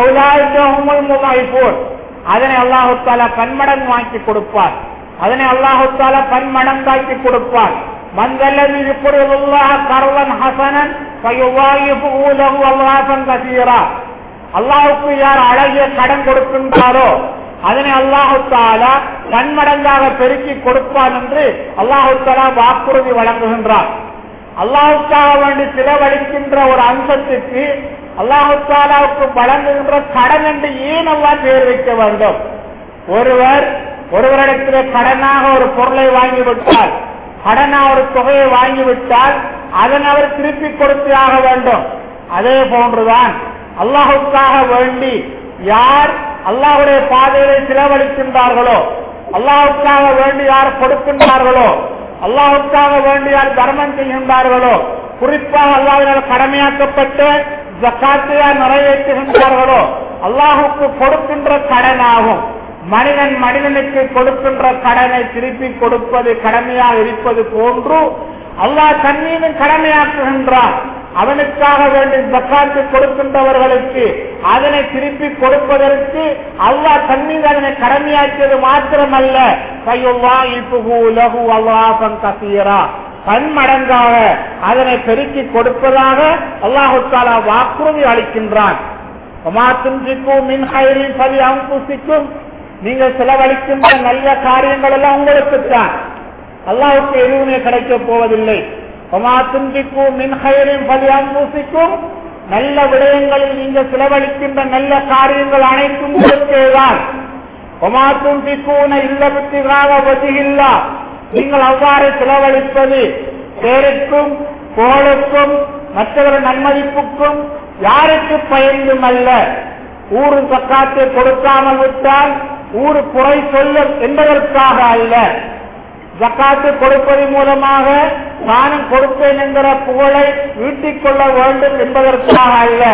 போர் அதனை அல்லாஹால பன்மடங்கு வாங்கி கொடுப்பார் அதனை அல்லாஹால பன்மடங்காக்கி கொடுப்பார் மந்தல்லது இப்படி கருவன் ஹசனன் அல்லாஹன் கசீரா அல்லாஹுக்கு யார் அழகிய கடன் கொடுக்கின்றாரோ அதனை அல்லாஹு தாலா பன்மடங்காக பெருக்கி கொடுப்பான் என்று அல்லாஹு தாலா வாக்குறுதி வழங்குகின்றார் அல்லாஹுக்காக வேண்டி செலவழிக்கின்ற ஒரு அம்சத்துக்கு அல்லாஹு தாலாவுக்கு வழங்குகின்ற கடன் என்று ஏன் எல்லாம் பேர் வைக்க வேண்டும் ஒருவர் ஒருவரிடத்தில் கடனாக ஒரு பொருளை வாங்கிவிட்டால் கடனா ஒரு தொகையை வாங்கிவிட்டால் அதன் அவர் திருப்பி கொடுத்து ஆக வேண்டும் அதே போன்றுதான் அல்லாஹுக்காக வேண்டி யார் அல்லாஹுடைய பாதையை செலவழிக்கின்றார்களோ அல்லாஹுக்காக வேண்டி யார் கொடுக்கின்றார்களோ அல்லாஹுக்காக வேண்டி யார் தர்மம் செய்கின்றார்களோ குறிப்பாக அல்லாஹினால் கடமையாக்கப்பட்ட ஜக்காத்தை யார் நிறைவேற்றுகின்றார்களோ அல்லாஹுக்கு கொடுக்கின்ற கடனாகும் மனிதன் மனிதனுக்கு கொடுக்கின்ற கடனை திருப்பி கொடுப்பது கடமையாக இருப்பது போன்று அல்லாஹ் தண்ணீரும் கடமையாக்குகின்றான் அவனுக்காக வேண்டி ஜக்காத்து கொடுக்கின்றவர்களுக்கு அதனை திருப்பி கொடுப்பதற்கு அல்லாஹ் தண்ணீர் அதனை கடமையாக்கியது மாத்திரமல்ல கையுல்லா இப்புகு லகு அல்லாஹன் கசீரா பன்மடங்காக அதனை பெருக்கி கொடுப்பதாக அல்லாஹு தாலா வாக்குறுதி அளிக்கின்றான் அம்புசிக்கும் நீங்கள் செலவழிக்கின்ற நல்ல காரியங்கள் எல்லாம் உங்களுக்கு தான் அல்லாவுக்கு எதுவுமே கிடைக்க போவதில்லை அம்புசிக்கும் நல்ல விடயங்களில் நீங்கள் செலவழிக்கின்ற நல்ல காரியங்கள் அனைத்தும் உங்களுக்கேதான் இல்லா நீங்கள் அவ்வாறு செலவழிப்பது பேருக்கும் கோளுக்கும் மற்றவர் நன்மதிப்புக்கும் யாருக்கு பயந்தும் அல்ல ஊரு சக்காத்தை கொடுக்காமல் விட்டால் ஊரு குறை சொல்லும் என்பதற்காக அல்ல ஜக்காத்து கொடுப்பதன் மூலமாக நானும் கொடுப்பேன் என்கிற புகழை ஈட்டிக் கொள்ள வேண்டும் என்பதற்காக அல்ல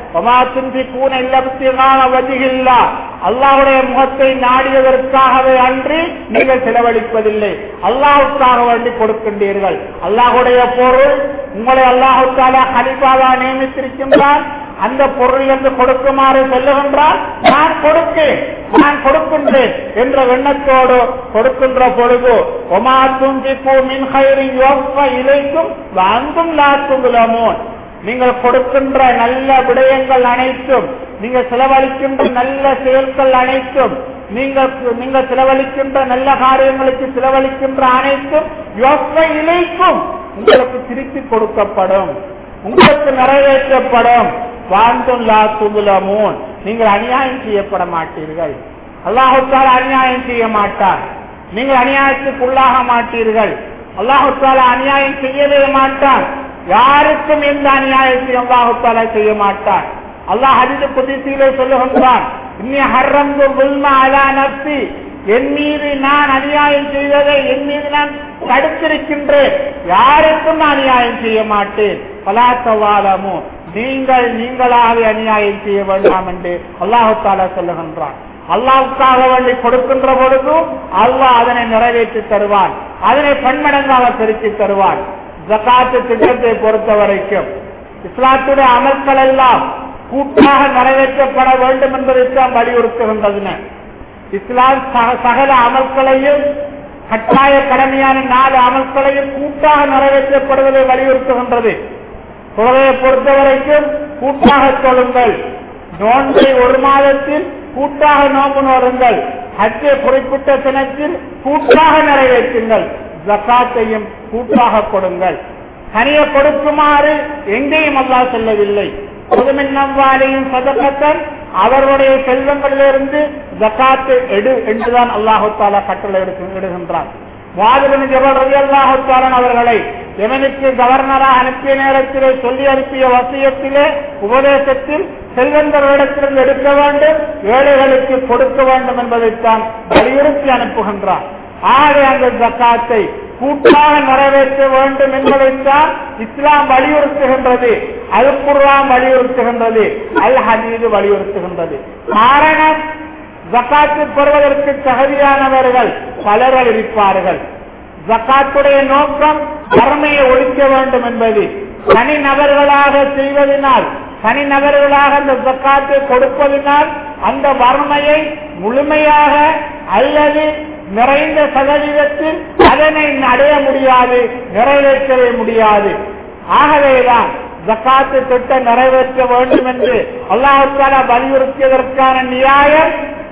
அல்லாவுடைய முகத்தை நாடியதற்காகவே அன்றி நீங்கள் செலவழிப்பதில்லை அல்லாஹுக்காக வேண்டி கொடுக்கின்றீர்கள் அல்லாஹுடைய பொருள் உங்களை அல்லாஹுக்காக ஹலிபாவா நியமித்திருக்கின்றார் அந்த பொருள் என்று கொடுக்குமாறு சொல்லுகின்றார் நான் கொடுக்கேன் நான் கொடுக்கின்றேன் என்ற எண்ணத்தோடு கொடுக்கின்ற பொழுது ஒமா துஞ்சிப்பூ மின்ஹைரி இலைக்கும் அங்கும் லாத்துங்குலமோன் நீங்கள் கொடுக்கின்ற நல்ல விடயங்கள் அனைத்தும் நீங்கள் செலவழிக்கின்ற நல்ல செயல்கள் அனைத்தும் நீங்கள் நீங்கள் செலவழிக்கின்ற நல்ல காரியங்களுக்கு செலவழிக்கின்ற அனைத்தும் யோசனை இலைக்கும் உங்களுக்கு திருப்பி கொடுக்கப்படும் உங்களுக்கு நிறைவேற்றப்படும் வாழ்ந்தும் லா துகுலமோன் நீங்கள் அநியாயம் செய்யப்பட மாட்டீர்கள் அல்லாஹுத்தால அநியாயம் செய்ய மாட்டார் நீங்கள் அநியாயத்துக்குள்ளாக மாட்டீர்கள் அல்லாஹுத்தால அநியாயம் செய்யவே மாட்டார் யாருக்கும் எந்த அநியாயத்தையும் அல்லாஹுத்தால செய்ய மாட்டார் அல்லாஹ் ஹரிது புதிசியிலே சொல்லுகின்றான் இன்னி ஹர்ரந்து உல்மா அலா நப்சி என் மீது நான் அநியாயம் செய்வதை என் மீது நான் தடுத்திருக்கின்றேன் யாருக்கும் நான் அநியாயம் செய்ய மாட்டேன் பலாத்தவாலமோ நீங்கள் நீங்களாகவே அநியாயம் செய்ய வேண்டாம் என்று அல்லாஹால சொல்லுகின்றான் அல்லாவுக்காக வேண்டி கொடுக்கின்ற பொழுது அல்லாஹ் அதனை நிறைவேற்றி தருவான் அதனை பன்மடங்காக பெருக்கி தருவான் ஜக்காத்து திட்டத்தை பொறுத்த வரைக்கும் இஸ்லாத்துடைய அமல்கள் எல்லாம் கூட்டாக நிறைவேற்றப்பட வேண்டும் என்பதைத்தான் வலியுறுத்துகின்றன இஸ்லாம் சகல அமல்களையும் கட்டாய கடமையான நாலு அமல்களையும் கூட்டாக நிறைவேற்றப்படுவதை வலியுறுத்துகின்றது தொகையை பொறுத்த வரைக்கும் கூட்டாக தொழுங்கள் நோன்பை ஒரு மாதத்தில் கூட்டாக நோம்பு நோருங்கள் ஹஜ்ஜை குறிப்பிட்ட தினத்தில் கூட்டாக நிறைவேற்றுங்கள் ஜக்காத்தையும் கூட்டாக கொடுங்கள் தனிய கொடுக்குமாறு எங்கேயும் அல்லா சொல்லவில்லை பொதுமின்னவாலையும் சதக்கத்தன் அவர்களுடைய செல்வங்களிலிருந்து ஜக்காத்து எடு என்றுதான் அல்லாஹு தாலா கட்டளை எடுக்கின்றான் வாதிபன் ஜபல் ரவி அல்லாஹாலன் அவர்களை எவனுக்கு கவர்னராக அனுப்பிய நேரத்திலே சொல்லி அனுப்பிய வசியத்திலே உபதேசத்தில் செல்வந்தர்களிடத்திலிருந்து எடுக்க வேண்டும் ஏழைகளுக்கு கொடுக்க வேண்டும் என்பதைத்தான் வலியுறுத்தி அனுப்புகின்றான் ஆக அந்த ஜக்காத்தை கூட்டாக நிறைவேற்ற வேண்டும் என்பதைத்தான் இஸ்லாம் வலியுறுத்துகின்றது அல் குர்ஆன் வலியுறுத்துகின்றது அல் ஹதீது வலியுறுத்துகின்றது காரணம் ஜக்காத்து பெறுவதற்கு தகுதியானவர்கள் பலர்கள் இருப்பார்கள் ஜக்காத்துடைய நோக்கம் வறுமையை ஒழிக்க வேண்டும் என்பது தனி நபர்களாக செய்வதனால் தனி நபர்களாக அந்த ஜக்காத்தை கொடுப்பதனால் அந்த வறுமையை முழுமையாக அல்லது நிறைந்த சதவீதத்தில் அதனை அடைய முடியாது நிறைவேற்றவே முடியாது ஆகவேதான் ஜக்காத்து திட்டம் நிறைவேற்ற வேண்டும் என்று அல்லாஹால வலியுறுத்தியதற்கான நியாயம்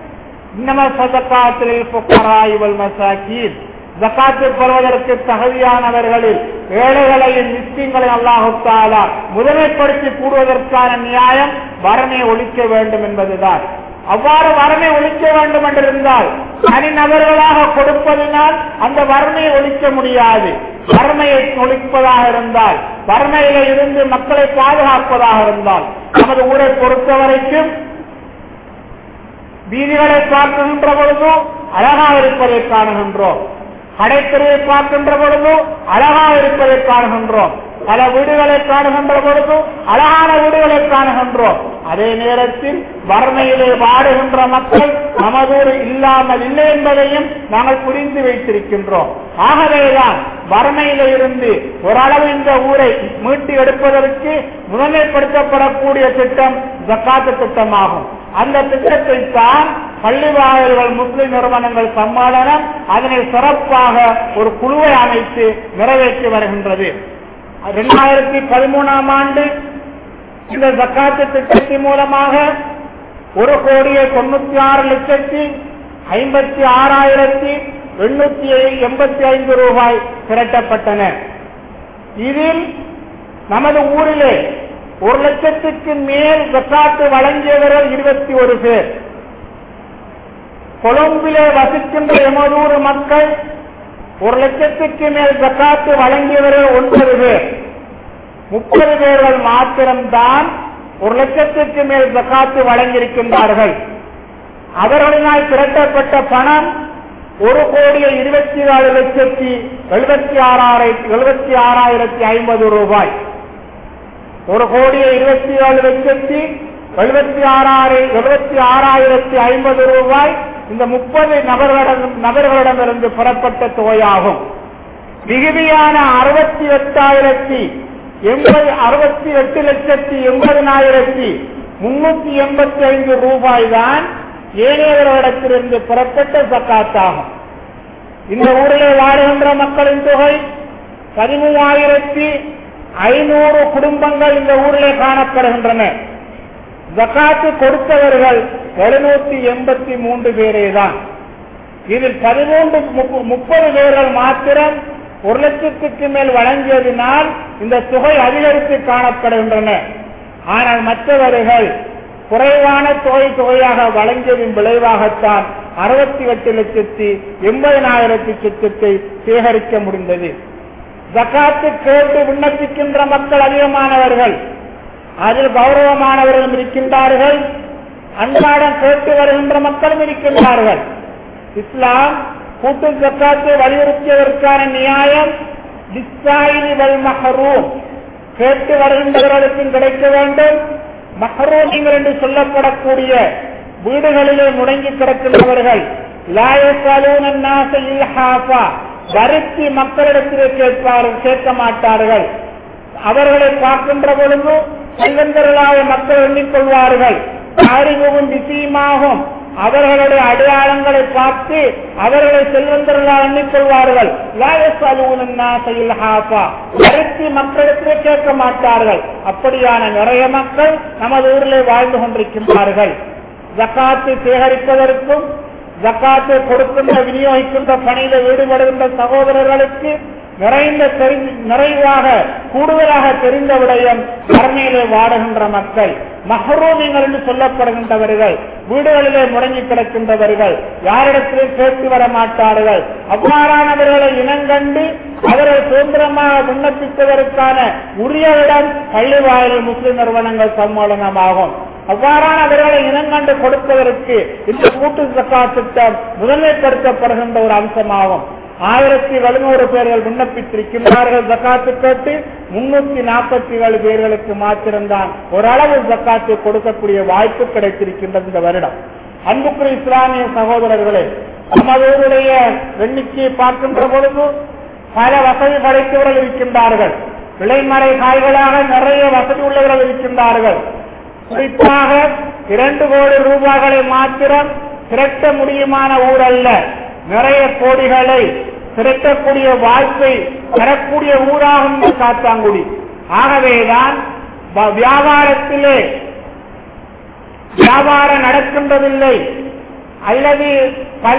இன்னம சதக்காத்திலே புக்கராய்வல் மசாக்கீன் ஜக்காத்து பெறுவதற்கு தகுதியானவர்களில் ஏழைகளையும் நிச்சயங்களையும் அல்லாஹுத்தாலா முதன்மைப்படுத்தி கூடுவதற்கான நியாயம் வறுமை ஒழிக்க வேண்டும் என்பதுதான் அவ்வாறு வறுமை ஒழிக்க வேண்டும் என்றிருந்தால் தனி நபர்களாக கொடுப்பதனால் அந்த வறுமையை ஒழிக்க முடியாது வறுமையை ஒழிப்பதாக இருந்தால் வறுமையில இருந்து மக்களை பாதுகாப்பதாக இருந்தால் நமது ஊரை பொறுத்த வரைக்கும் வீதிகளை பார்க்கின்ற பொழுது அழகாக இருப்பதை காணுகின்றோம் கடைத்தெருவை பார்க்கின்ற பொழுது அழகாக இருப்பதை காணுகின்றோம் பல வீடுகளை காணுகின்ற பொழுது அழகான வீடுகளை காணுகின்றோம் அதே நேரத்தில் வறுமையிலே வாடுகின்ற மக்கள் நமதூர் இல்லாமல் இல்லை என்பதையும் நாங்கள் புரிந்து வைத்திருக்கின்றோம் ஆகவேதான் வறுமையில இருந்து ஓரளவு இந்த ஊரை மீட்டு எடுப்பதற்கு முதன்மைப்படுத்தப்படக்கூடிய திட்டம் ஜக்காத்து திட்டமாகும் அந்த திட்டத்தை தான் பள்ளிவாயல்கள் முஸ்லிம் நிறுவனங்கள் சம்மேளனம் அதனை சிறப்பாக ஒரு குழுவை அமைத்து நிறைவேற்றி வருகின்றது இரண்டாயிரத்தி பதிமூணாம் ஆண்டு இந்த ஜக்காத்து திட்டத்தின் மூலமாக ஒரு கோடியே தொண்ணூத்தி ஆறு லட்சத்தி ஐம்பத்தி ஆறாயிரத்தி எண்ணூத்தி எண்பத்தி ஐந்து ரூபாய் திரட்டப்பட்டன இதில் நமது ஊரிலே ஒரு லட்சத்துக்கு மேல் ஜக்காத்து வழங்கியவர்கள் இருபத்தி ஒரு பேர் கொழும்பிலே வசிக்கின்ற எமதூர் மக்கள் ஒரு லட்சத்துக்கு மேல் ஜக்காத்து வழங்கியவர்கள் ஒன்பது பேர் முப்பது பேர்கள் மாத்திரம்தான் ஒரு லட்சத்துக்கு மேல் ஜக்காத்து வழங்கியிருக்கின்றார்கள் அவர்களினால் திரட்டப்பட்ட பணம் ஒரு கோடியே இருபத்தி நாலு லட்சத்தி எழுபத்தி ஆறாயிரத்தி எழுபத்தி ஆறாயிரத்தி ஐம்பது ரூபாய் ஒரு கோடியே இருபத்தி ஏழு லட்சத்தி எழுபத்தி ஆறாயிரம் எழுபத்தி ஆறாயிரத்தி ஐம்பது ரூபாய் இந்த முப்பது நபர்களிடம் நபர்களிடமிருந்து பெறப்பட்ட தொகையாகும் மிகுதியான அறுபத்தி எட்டாயிரத்தி எண்பது அறுபத்தி எட்டு லட்சத்தி எண்பதினாயிரத்தி முன்னூத்தி எண்பத்தி ஐந்து ரூபாய் தான் ஏனையவர்களிடத்திலிருந்து பெறப்பட்ட சக்காத்தாகும் இந்த ஊரிலே வாழுகின்ற மக்களின் தொகை பதிமூவாயிரத்தி ஐநூறு குடும்பங்கள் இந்த ஊரிலே காணப்படுகின்றன ஜக்காத்து கொடுத்தவர்கள் எழுநூத்தி எண்பத்தி மூன்று பேரே தான் இதில் பதிமூன்று முப்பது பேர்கள் மாத்திரம் ஒரு லட்சத்துக்கு மேல் வழங்கியதினால் இந்த தொகை அதிகரித்து காணப்படுகின்றன ஆனால் மற்றவர்கள் குறைவான தொகை தொகையாக வழங்கியதின் விளைவாகத்தான் அறுபத்தி எட்டு லட்சத்தி எண்பதனாயிரத்தி சொச்சத்தை சேகரிக்க முடிந்தது ஜக்காத்து கேட்டு விண்ணப்பிக்கின்ற மக்கள் அதிகமானவர்கள் அதில் கௌரவமானவர்களும் இருக்கின்றார்கள் அன்றாடம் கேட்டு வருகின்ற மக்களும் இருக்கின்றார்கள் இஸ்லாம் கூட்டு ஜக்காத்தை வலியுறுத்தியதற்கான நியாயம் கேட்டு வருகின்றவர்களுக்கும் கிடைக்க வேண்டும் மஹரூமிங்கள் என்று சொல்லப்படக்கூடிய வீடுகளிலே முடங்கி கிடக்கின்றவர்கள் வருத்தி மக்களிடத்திலே கேட்பார்கள் கேட்க மாட்டார்கள் அவர்களை பார்க்கின்ற பொழுது செல்வந்தர்களாக மக்கள் எண்ணிக்கொள்வார்கள் அறிவும் திசையுமாகும் அவர்களுடைய அடையாளங்களை பார்த்து அவர்களை செல்வந்தர்களாக எண்ணிக்கொள்வார்கள் வருத்தி மக்களிடத்திலே கேட்க மாட்டார்கள் அப்படியான நிறைய மக்கள் நமது ஊரிலே வாழ்ந்து கொண்டிருக்கின்றார்கள் ஜக்காத்து சேகரிப்பதற்கும் ஜக்காத்தை கொடுக்கின்ற விநியோகிக்கின்ற பணியில ஈடுபடுகின்ற சகோதரர்களுக்கு நிறைந்த நிறைவாக கூடுதலாக தெரிந்த விடயம் கருணையிலே வாடுகின்ற மக்கள் மஹரூமிங்கள் என்று சொல்லப்படுகின்றவர்கள் வீடுகளிலே முடங்கி கிடக்கின்றவர்கள் யாரிடத்திலே கேட்டு வர மாட்டார்கள் அவ்வாறானவர்களை இனங்கண்டு அவர்கள் சுதந்திரமாக விண்ணப்பித்ததற்கான உரிய இடம் பள்ளிவாயில் முஸ்லிம் நிறுவனங்கள் சம்மேளனமாகும் அவ்வாறானவர்களை இனங்கண்டு கொடுப்பதற்கு இந்த கூட்டு சக்கா திட்டம் முதன்மைப்படுத்தப்படுகின்ற ஒரு அம்சமாகும் ஆயிரத்தி எழுநூறு பேர்கள் விண்ணப்பித்திருக்கின்றார்கள் ஜக்காத்து கேட்டு முன்னூத்தி நாற்பத்தி ஏழு பேர்களுக்கு மாத்திரம்தான் ஓரளவு ஜக்காத்து கொடுக்கக்கூடிய வாய்ப்பு கிடைத்திருக்கின்றது இந்த வருடம் அன்புக்குரிய இஸ்லாமிய சகோதரர்களே நமதூருடைய எண்ணிக்கையை பார்க்கின்ற பொழுது பல வசதி படைத்தவர்கள் இருக்கின்றார்கள் விளைமறை காய்களாக நிறைய வசதி உள்ளவர்கள் இருக்கின்றார்கள் குறிப்பாக இரண்டு கோடி ரூபாய்களை மாத்திரம் திரட்ட முடியுமான ஊர் அல்ல நிறைய கோடிகளை திரட்டக்கூடிய வாய்ப்பை பெறக்கூடிய ஊராகும் இந்த காத்தாங்குடி ஆகவேதான் வியாபாரத்திலே வியாபாரம் நடக்கின்றதில்லை அல்லது பல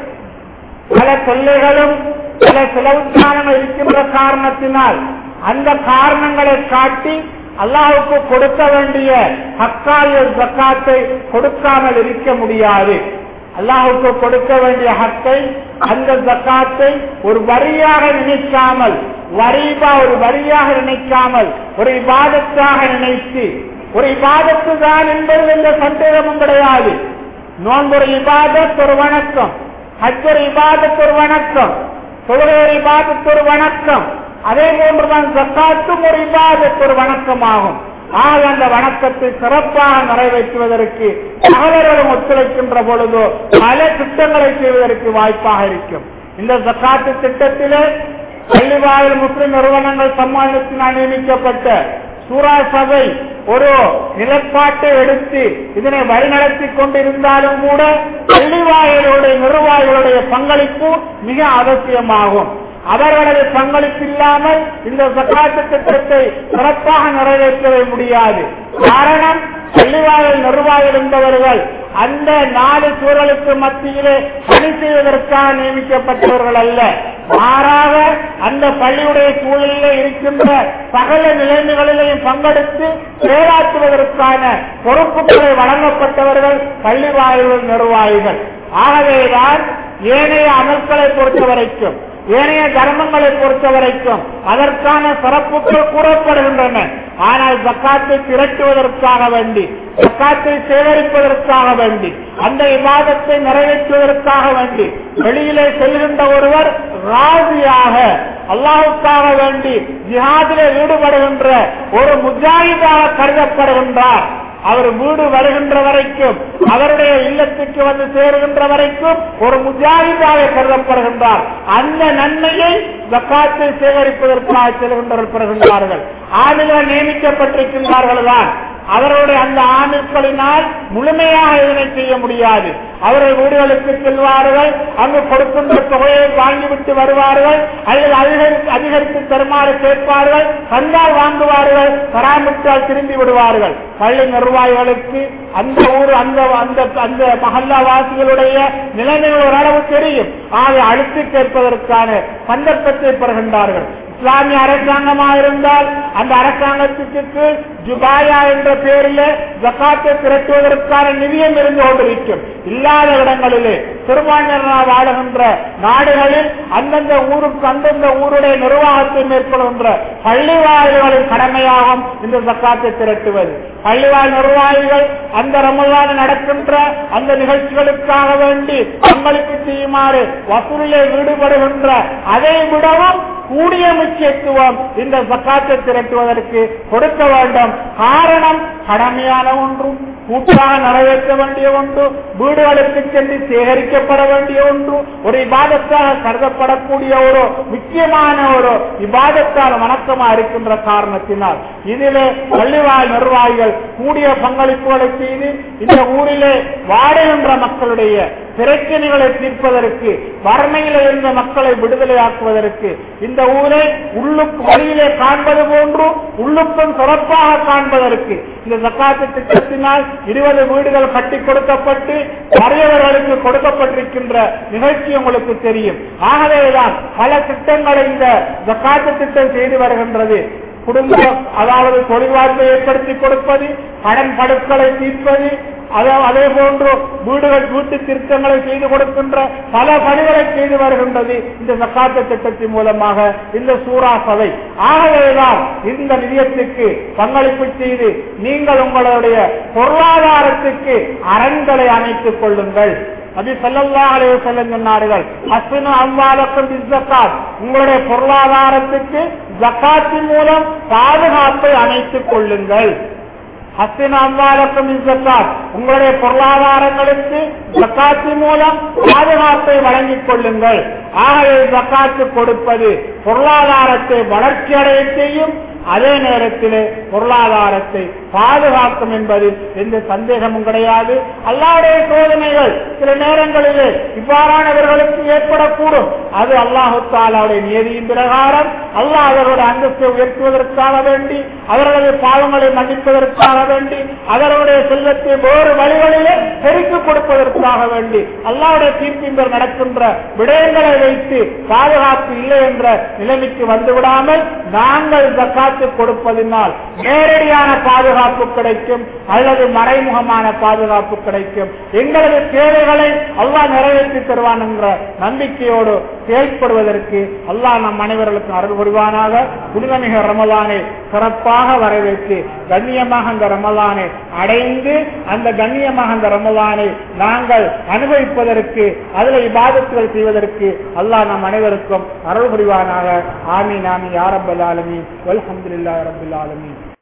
பல தொல்லைகளும் பல செலவுத்தானங்கள் இருக்கின்ற காரணத்தினால் அந்த காரணங்களை காட்டி அல்லாவுக்கு கொடுக்க வேண்டிய ஹக்காய ஜக்காத்தை கொடுக்காமல் இருக்க முடியாது அல்லாஹுக்கு கொடுக்க வேண்டிய ஹக்கை அந்த ஜக்காத்தை ஒரு வரியாக நினைக்காமல் வரிபா ஒரு வரியாக நினைக்காமல் ஒரு இபாதத்தாக நினைத்து ஒரு இபாதத்து தான் என்பது எந்த சந்தேகமும் கிடையாது நோன்பு ஒரு இபாதத் ஒரு வணக்கம் ஹஜ் ஒரு இபாதத் ஒரு வணக்கம் தொழுகை ஒரு இபாதத் ஒரு வணக்கம் அதே போன்றுதான் ஜக்காத்தும் ஒரு இபாதத் ஒரு வணக்கமாகும் ஆக அந்த வணக்கத்தை சிறப்பாக நிறைவேற்றுவதற்கு சகோதரர்களும் ஒத்துழைக்கின்ற பொழுதோ பல திட்டங்களை செய்வதற்கு வாய்ப்பாக இருக்கும் இந்த ஜக்காத்து திட்டத்திலே பள்ளிவாயில் முஸ்லிம் நிறுவனங்கள் சம்மானத்தினால் நியமிக்கப்பட்ட சூரா சபை ஒரு நிலப்பாட்டை எடுத்து இதனை வழிநடத்தி கொண்டிருந்தாலும் கூட பள்ளிவாயலுடைய நிர்வாகிகளுடைய பங்களிப்பு மிக அவசியமாகும் அவர்களது பங்களிப்பு இல்லாமல் இந்த சக்காத்து திட்டத்தை சிறப்பாக நிறைவேற்றவே முடியாது காரணம் பள்ளிவாயல் நிர்வாகிகள் என்பவர்கள் அந்த நாலு சூழலுக்கு மத்தியிலே பணி செய்வதற்காக நியமிக்கப்பட்டவர்கள் அல்ல மாறாக அந்த பள்ளியுடைய சூழலில் இருக்கின்ற சகல நிலைமைகளிலையும் பங்கெடுத்து செயலாற்றுவதற்கான பொறுப்புகளை வழங்கப்பட்டவர்கள் பள்ளி வாயில்கள் நிர்வாகிகள் ஆகவேதான் ஏனைய அமல்களை பொறுத்த வரைக்கும் ஏனைய தர்மங்களை பொறுத்த வரைக்கும் அதற்கான சிறப்புகள் கூறப்படுகின்றன ஆனால் ஜக்காத்தை திரட்டுவதற்காக வேண்டி ஜக்காத்தை சேகரிப்பதற்காக வேண்டி அந்த விவாதத்தை நிறைவேற்றுவதற்காக வேண்டி வெளியிலே செல்கின்ற ஒருவர் ராசியாக அல்லாவுக்காக வேண்டி ஜிஹாதிலே ஈடுபடுகின்ற ஒரு முஜாஹிதாக கருதப்படுகின்றார் அவர் வீடு வருகின்ற வரைக்கும் அவருடைய இல்லத்துக்கு வந்து சேருகின்ற வரைக்கும் ஒரு முஜாஹிதாக கருதப்படுகின்றார் அந்த நன்மையை ஜக்காத்தை சேகரிப்பதற்காக செல்கின்றவர்கள் பெறுகின்றார்கள் ஆளுநர் நியமிக்கப்பட்டிருக்கின்றார்கள் தான் அவருடைய அந்த ஆணுக்களினால் முழுமையாக இதனை செய்ய முடியாது அவர்கள் வீடுகளுக்கு செல்வார்கள் அங்கு கொடுக்கின்ற தொகையை வாங்கிவிட்டு வருவார்கள் அல்லது அதிகரித்து அதிகரித்து தருமாறு கேட்பார்கள் தந்தால் வாங்குவார்கள் பராமரித்தால் திரும்பி விடுவார்கள் பள்ளி நிர்வாகிகளுக்கு அந்த ஊர் அந்த அந்த அந்த மஹல்லா வாசிகளுடைய நிலைமைகள் ஓரளவு தெரியும் ஆகவே அழுத்தி கேட்பதற்கான சந்தர்ப்பத்தை பெறுகின்றார்கள் இஸ்லாமிய அரசாங்கமாக இருந்தால் அந்த அரசாங்கத்துக்கு கீழ் ஜுபாயா என்ற பெயரில் ஜக்காத்தை திரட்டுவதற்கான நிதியம் இருந்து கொண்டிருக்கும் இல்லாத இடங்களிலே சிறுபான்மையினர் வாழுகின்ற நாடுகளில் அந்தந்த ஊருக்கு அந்தந்த ஊருடைய நிர்வாகத்தை மேற்கொள்கின்ற பள்ளிவாழ்களின் கடமையாகும் இந்த ஜக்காத்தை திரட்டுவது பள்ளிவாழ் நிர்வாகிகள் அந்த ரமலான நடக்கின்ற அந்த நிகழ்ச்சிகளுக்காக வேண்டி பங்களிப்பு செய்யுமாறு வசூலிலே ஈடுபடுகின்ற அதை விடவும் கூடிய முக்கியத்துவம் இந்த சக்காத்தை திரட்டுவதற்கு கொடுக்க வேண்டும் காரணம் கடமையான ஒன்றும் கூட்டாக நிறைவேற்ற வேண்டிய ஒன்று வீடுகளுக்கு சென்று சேகரிக்கப்பட வேண்டிய ஒன்று ஒரு இபாதத்தாக கருதப்படக்கூடிய ஒரு முக்கியமான ஒரு இபாதத்தால் வணக்கமா இருக்கின்ற காரணத்தினால் இதிலே பள்ளிவாழ் நிர்வாகிகள் கூடிய பங்களிப்புகளை செய்து இந்த ஊரிலே வாடுகின்ற மக்களுடைய பிரச்சனைகளை தீர்ப்பதற்கு வறுமையில் இருந்த மக்களை விடுதலையாக்குவதற்கு இந்த ஊரை உள்ளுக்கு வழியிலே காண்பது போன்று உள்ளுக்கும் சிறப்பாக காண்பதற்கு இந்த சக்காத்து திட்டத்தினால் இருபது வீடுகள் கட்டி கொடுக்கப்பட்டு வறியவர்களுக்கு கொடுக்கப்பட்டிருக்கின்ற நிகழ்ச்சி உங்களுக்கு தெரியும் ஆகவேதான் பல திட்டங்களை இந்த ஜக்காத்து திட்டம் செய்து வருகின்றது குடும்ப அதாவது தொழில் வாய்ப்பை ஏற்படுத்தி கொடுப்பது கடன் படுக்களை தீர்ப்பது அதே போன்று வீடுகள் வீட்டு திருத்தங்களை செய்து கொடுக்கின்ற பல பணிகளை செய்து வருகின்றது இந்த சக்காத்து திட்டத்தின் மூலமாக இந்த சூறா சபை ஆகவேதான் இந்த நிதியத்துக்கு பங்களிப்பு செய்து நீங்கள் உங்களுடைய பொருளாதாரத்துக்கு அரண்களை அமைத்துக் கொள்ளுங்கள் நபி சல்லா அலைய செல்லம் சொன்னார்கள் அஸ்வினு அம்மாலக்கும் ஜக்காத் உங்களுடைய பொருளாதாரத்துக்கு ஜக்காத்தின் மூலம் பாதுகாப்பை அமைத்துக் கொள்ளுங்கள் ஹஸ்தின் அம்மாலக்கும் ஜக்காத் உங்களுடைய பொருளாதாரங்களுக்கு ஜக்காத்தின் மூலம் பாதுகாப்பை வழங்கிக் கொள்ளுங்கள் ஆகவே ஜக்காத்து கொடுப்பது பொருளாதாரத்தை வளர்ச்சி அடைய செய்யும் அதே நேரத்திலே பொருளாதாரத்தை பாதுகாக்கும் என்பதில் எந்த சந்தேகமும் கிடையாது அல்லாவுடைய சோதனைகள் சில நேரங்களிலே இவ்வாறானவர்களுக்கு ஏற்படக்கூடும் அது அல்லாஹு தாலாவுடைய நியதியின் பிரகாரம் அல்லாஹ் அவர்களுடைய அந்தஸ்தை உயர்த்துவதற்காக வேண்டி அவர்களது பாவங்களை மன்னிப்பதற்காக வேண்டி அவர்களுடைய செல்வத்தை வேறு வழிகளிலே பெருக்கிக் கொடுப்பதற்காக வேண்டி அல்லாவுடைய தீர்ப்பின் நடக்கின்ற விடயங்களை வைத்து பாதுகாப்பு இல்லை என்ற நிலைமைக்கு வந்துவிடாமல் நாங்கள் ஜக்காத்து கொடுப்பதனால் நேரடியான பாதுகாப்பு கிடைக்கும் அல்லது மறைமுகமான பாதுகாப்பு கிடைக்கும் எங்களது தேவைகளை அல்லாஹ் நிறைவேற்றி தருவான் என்ற நம்பிக்கையோடு செயல்படுவதற்கு அல்லாஹ் நம் அனைவர்களுக்கும் அருள் புரிவானாக புனிதமிக ரமலானை சிறப்பாக வரவேற்று கண்ணியமாக அந்த ரமலானை அடைந்து அந்த கண்ணியமாக அந்த ரமலானை நாங்கள் அனுபவிப்பதற்கு அதில் இபாதத்துகள் செய்வதற்கு அல்லாஹ் நம் அனைவருக்கும் அருள் புரிவானாக ஆமீன் ஆமீன் யாரப்பல் ஆலமீன் அல்ஹம்துலில்லாஹி ரப்பில் ஆலமீன்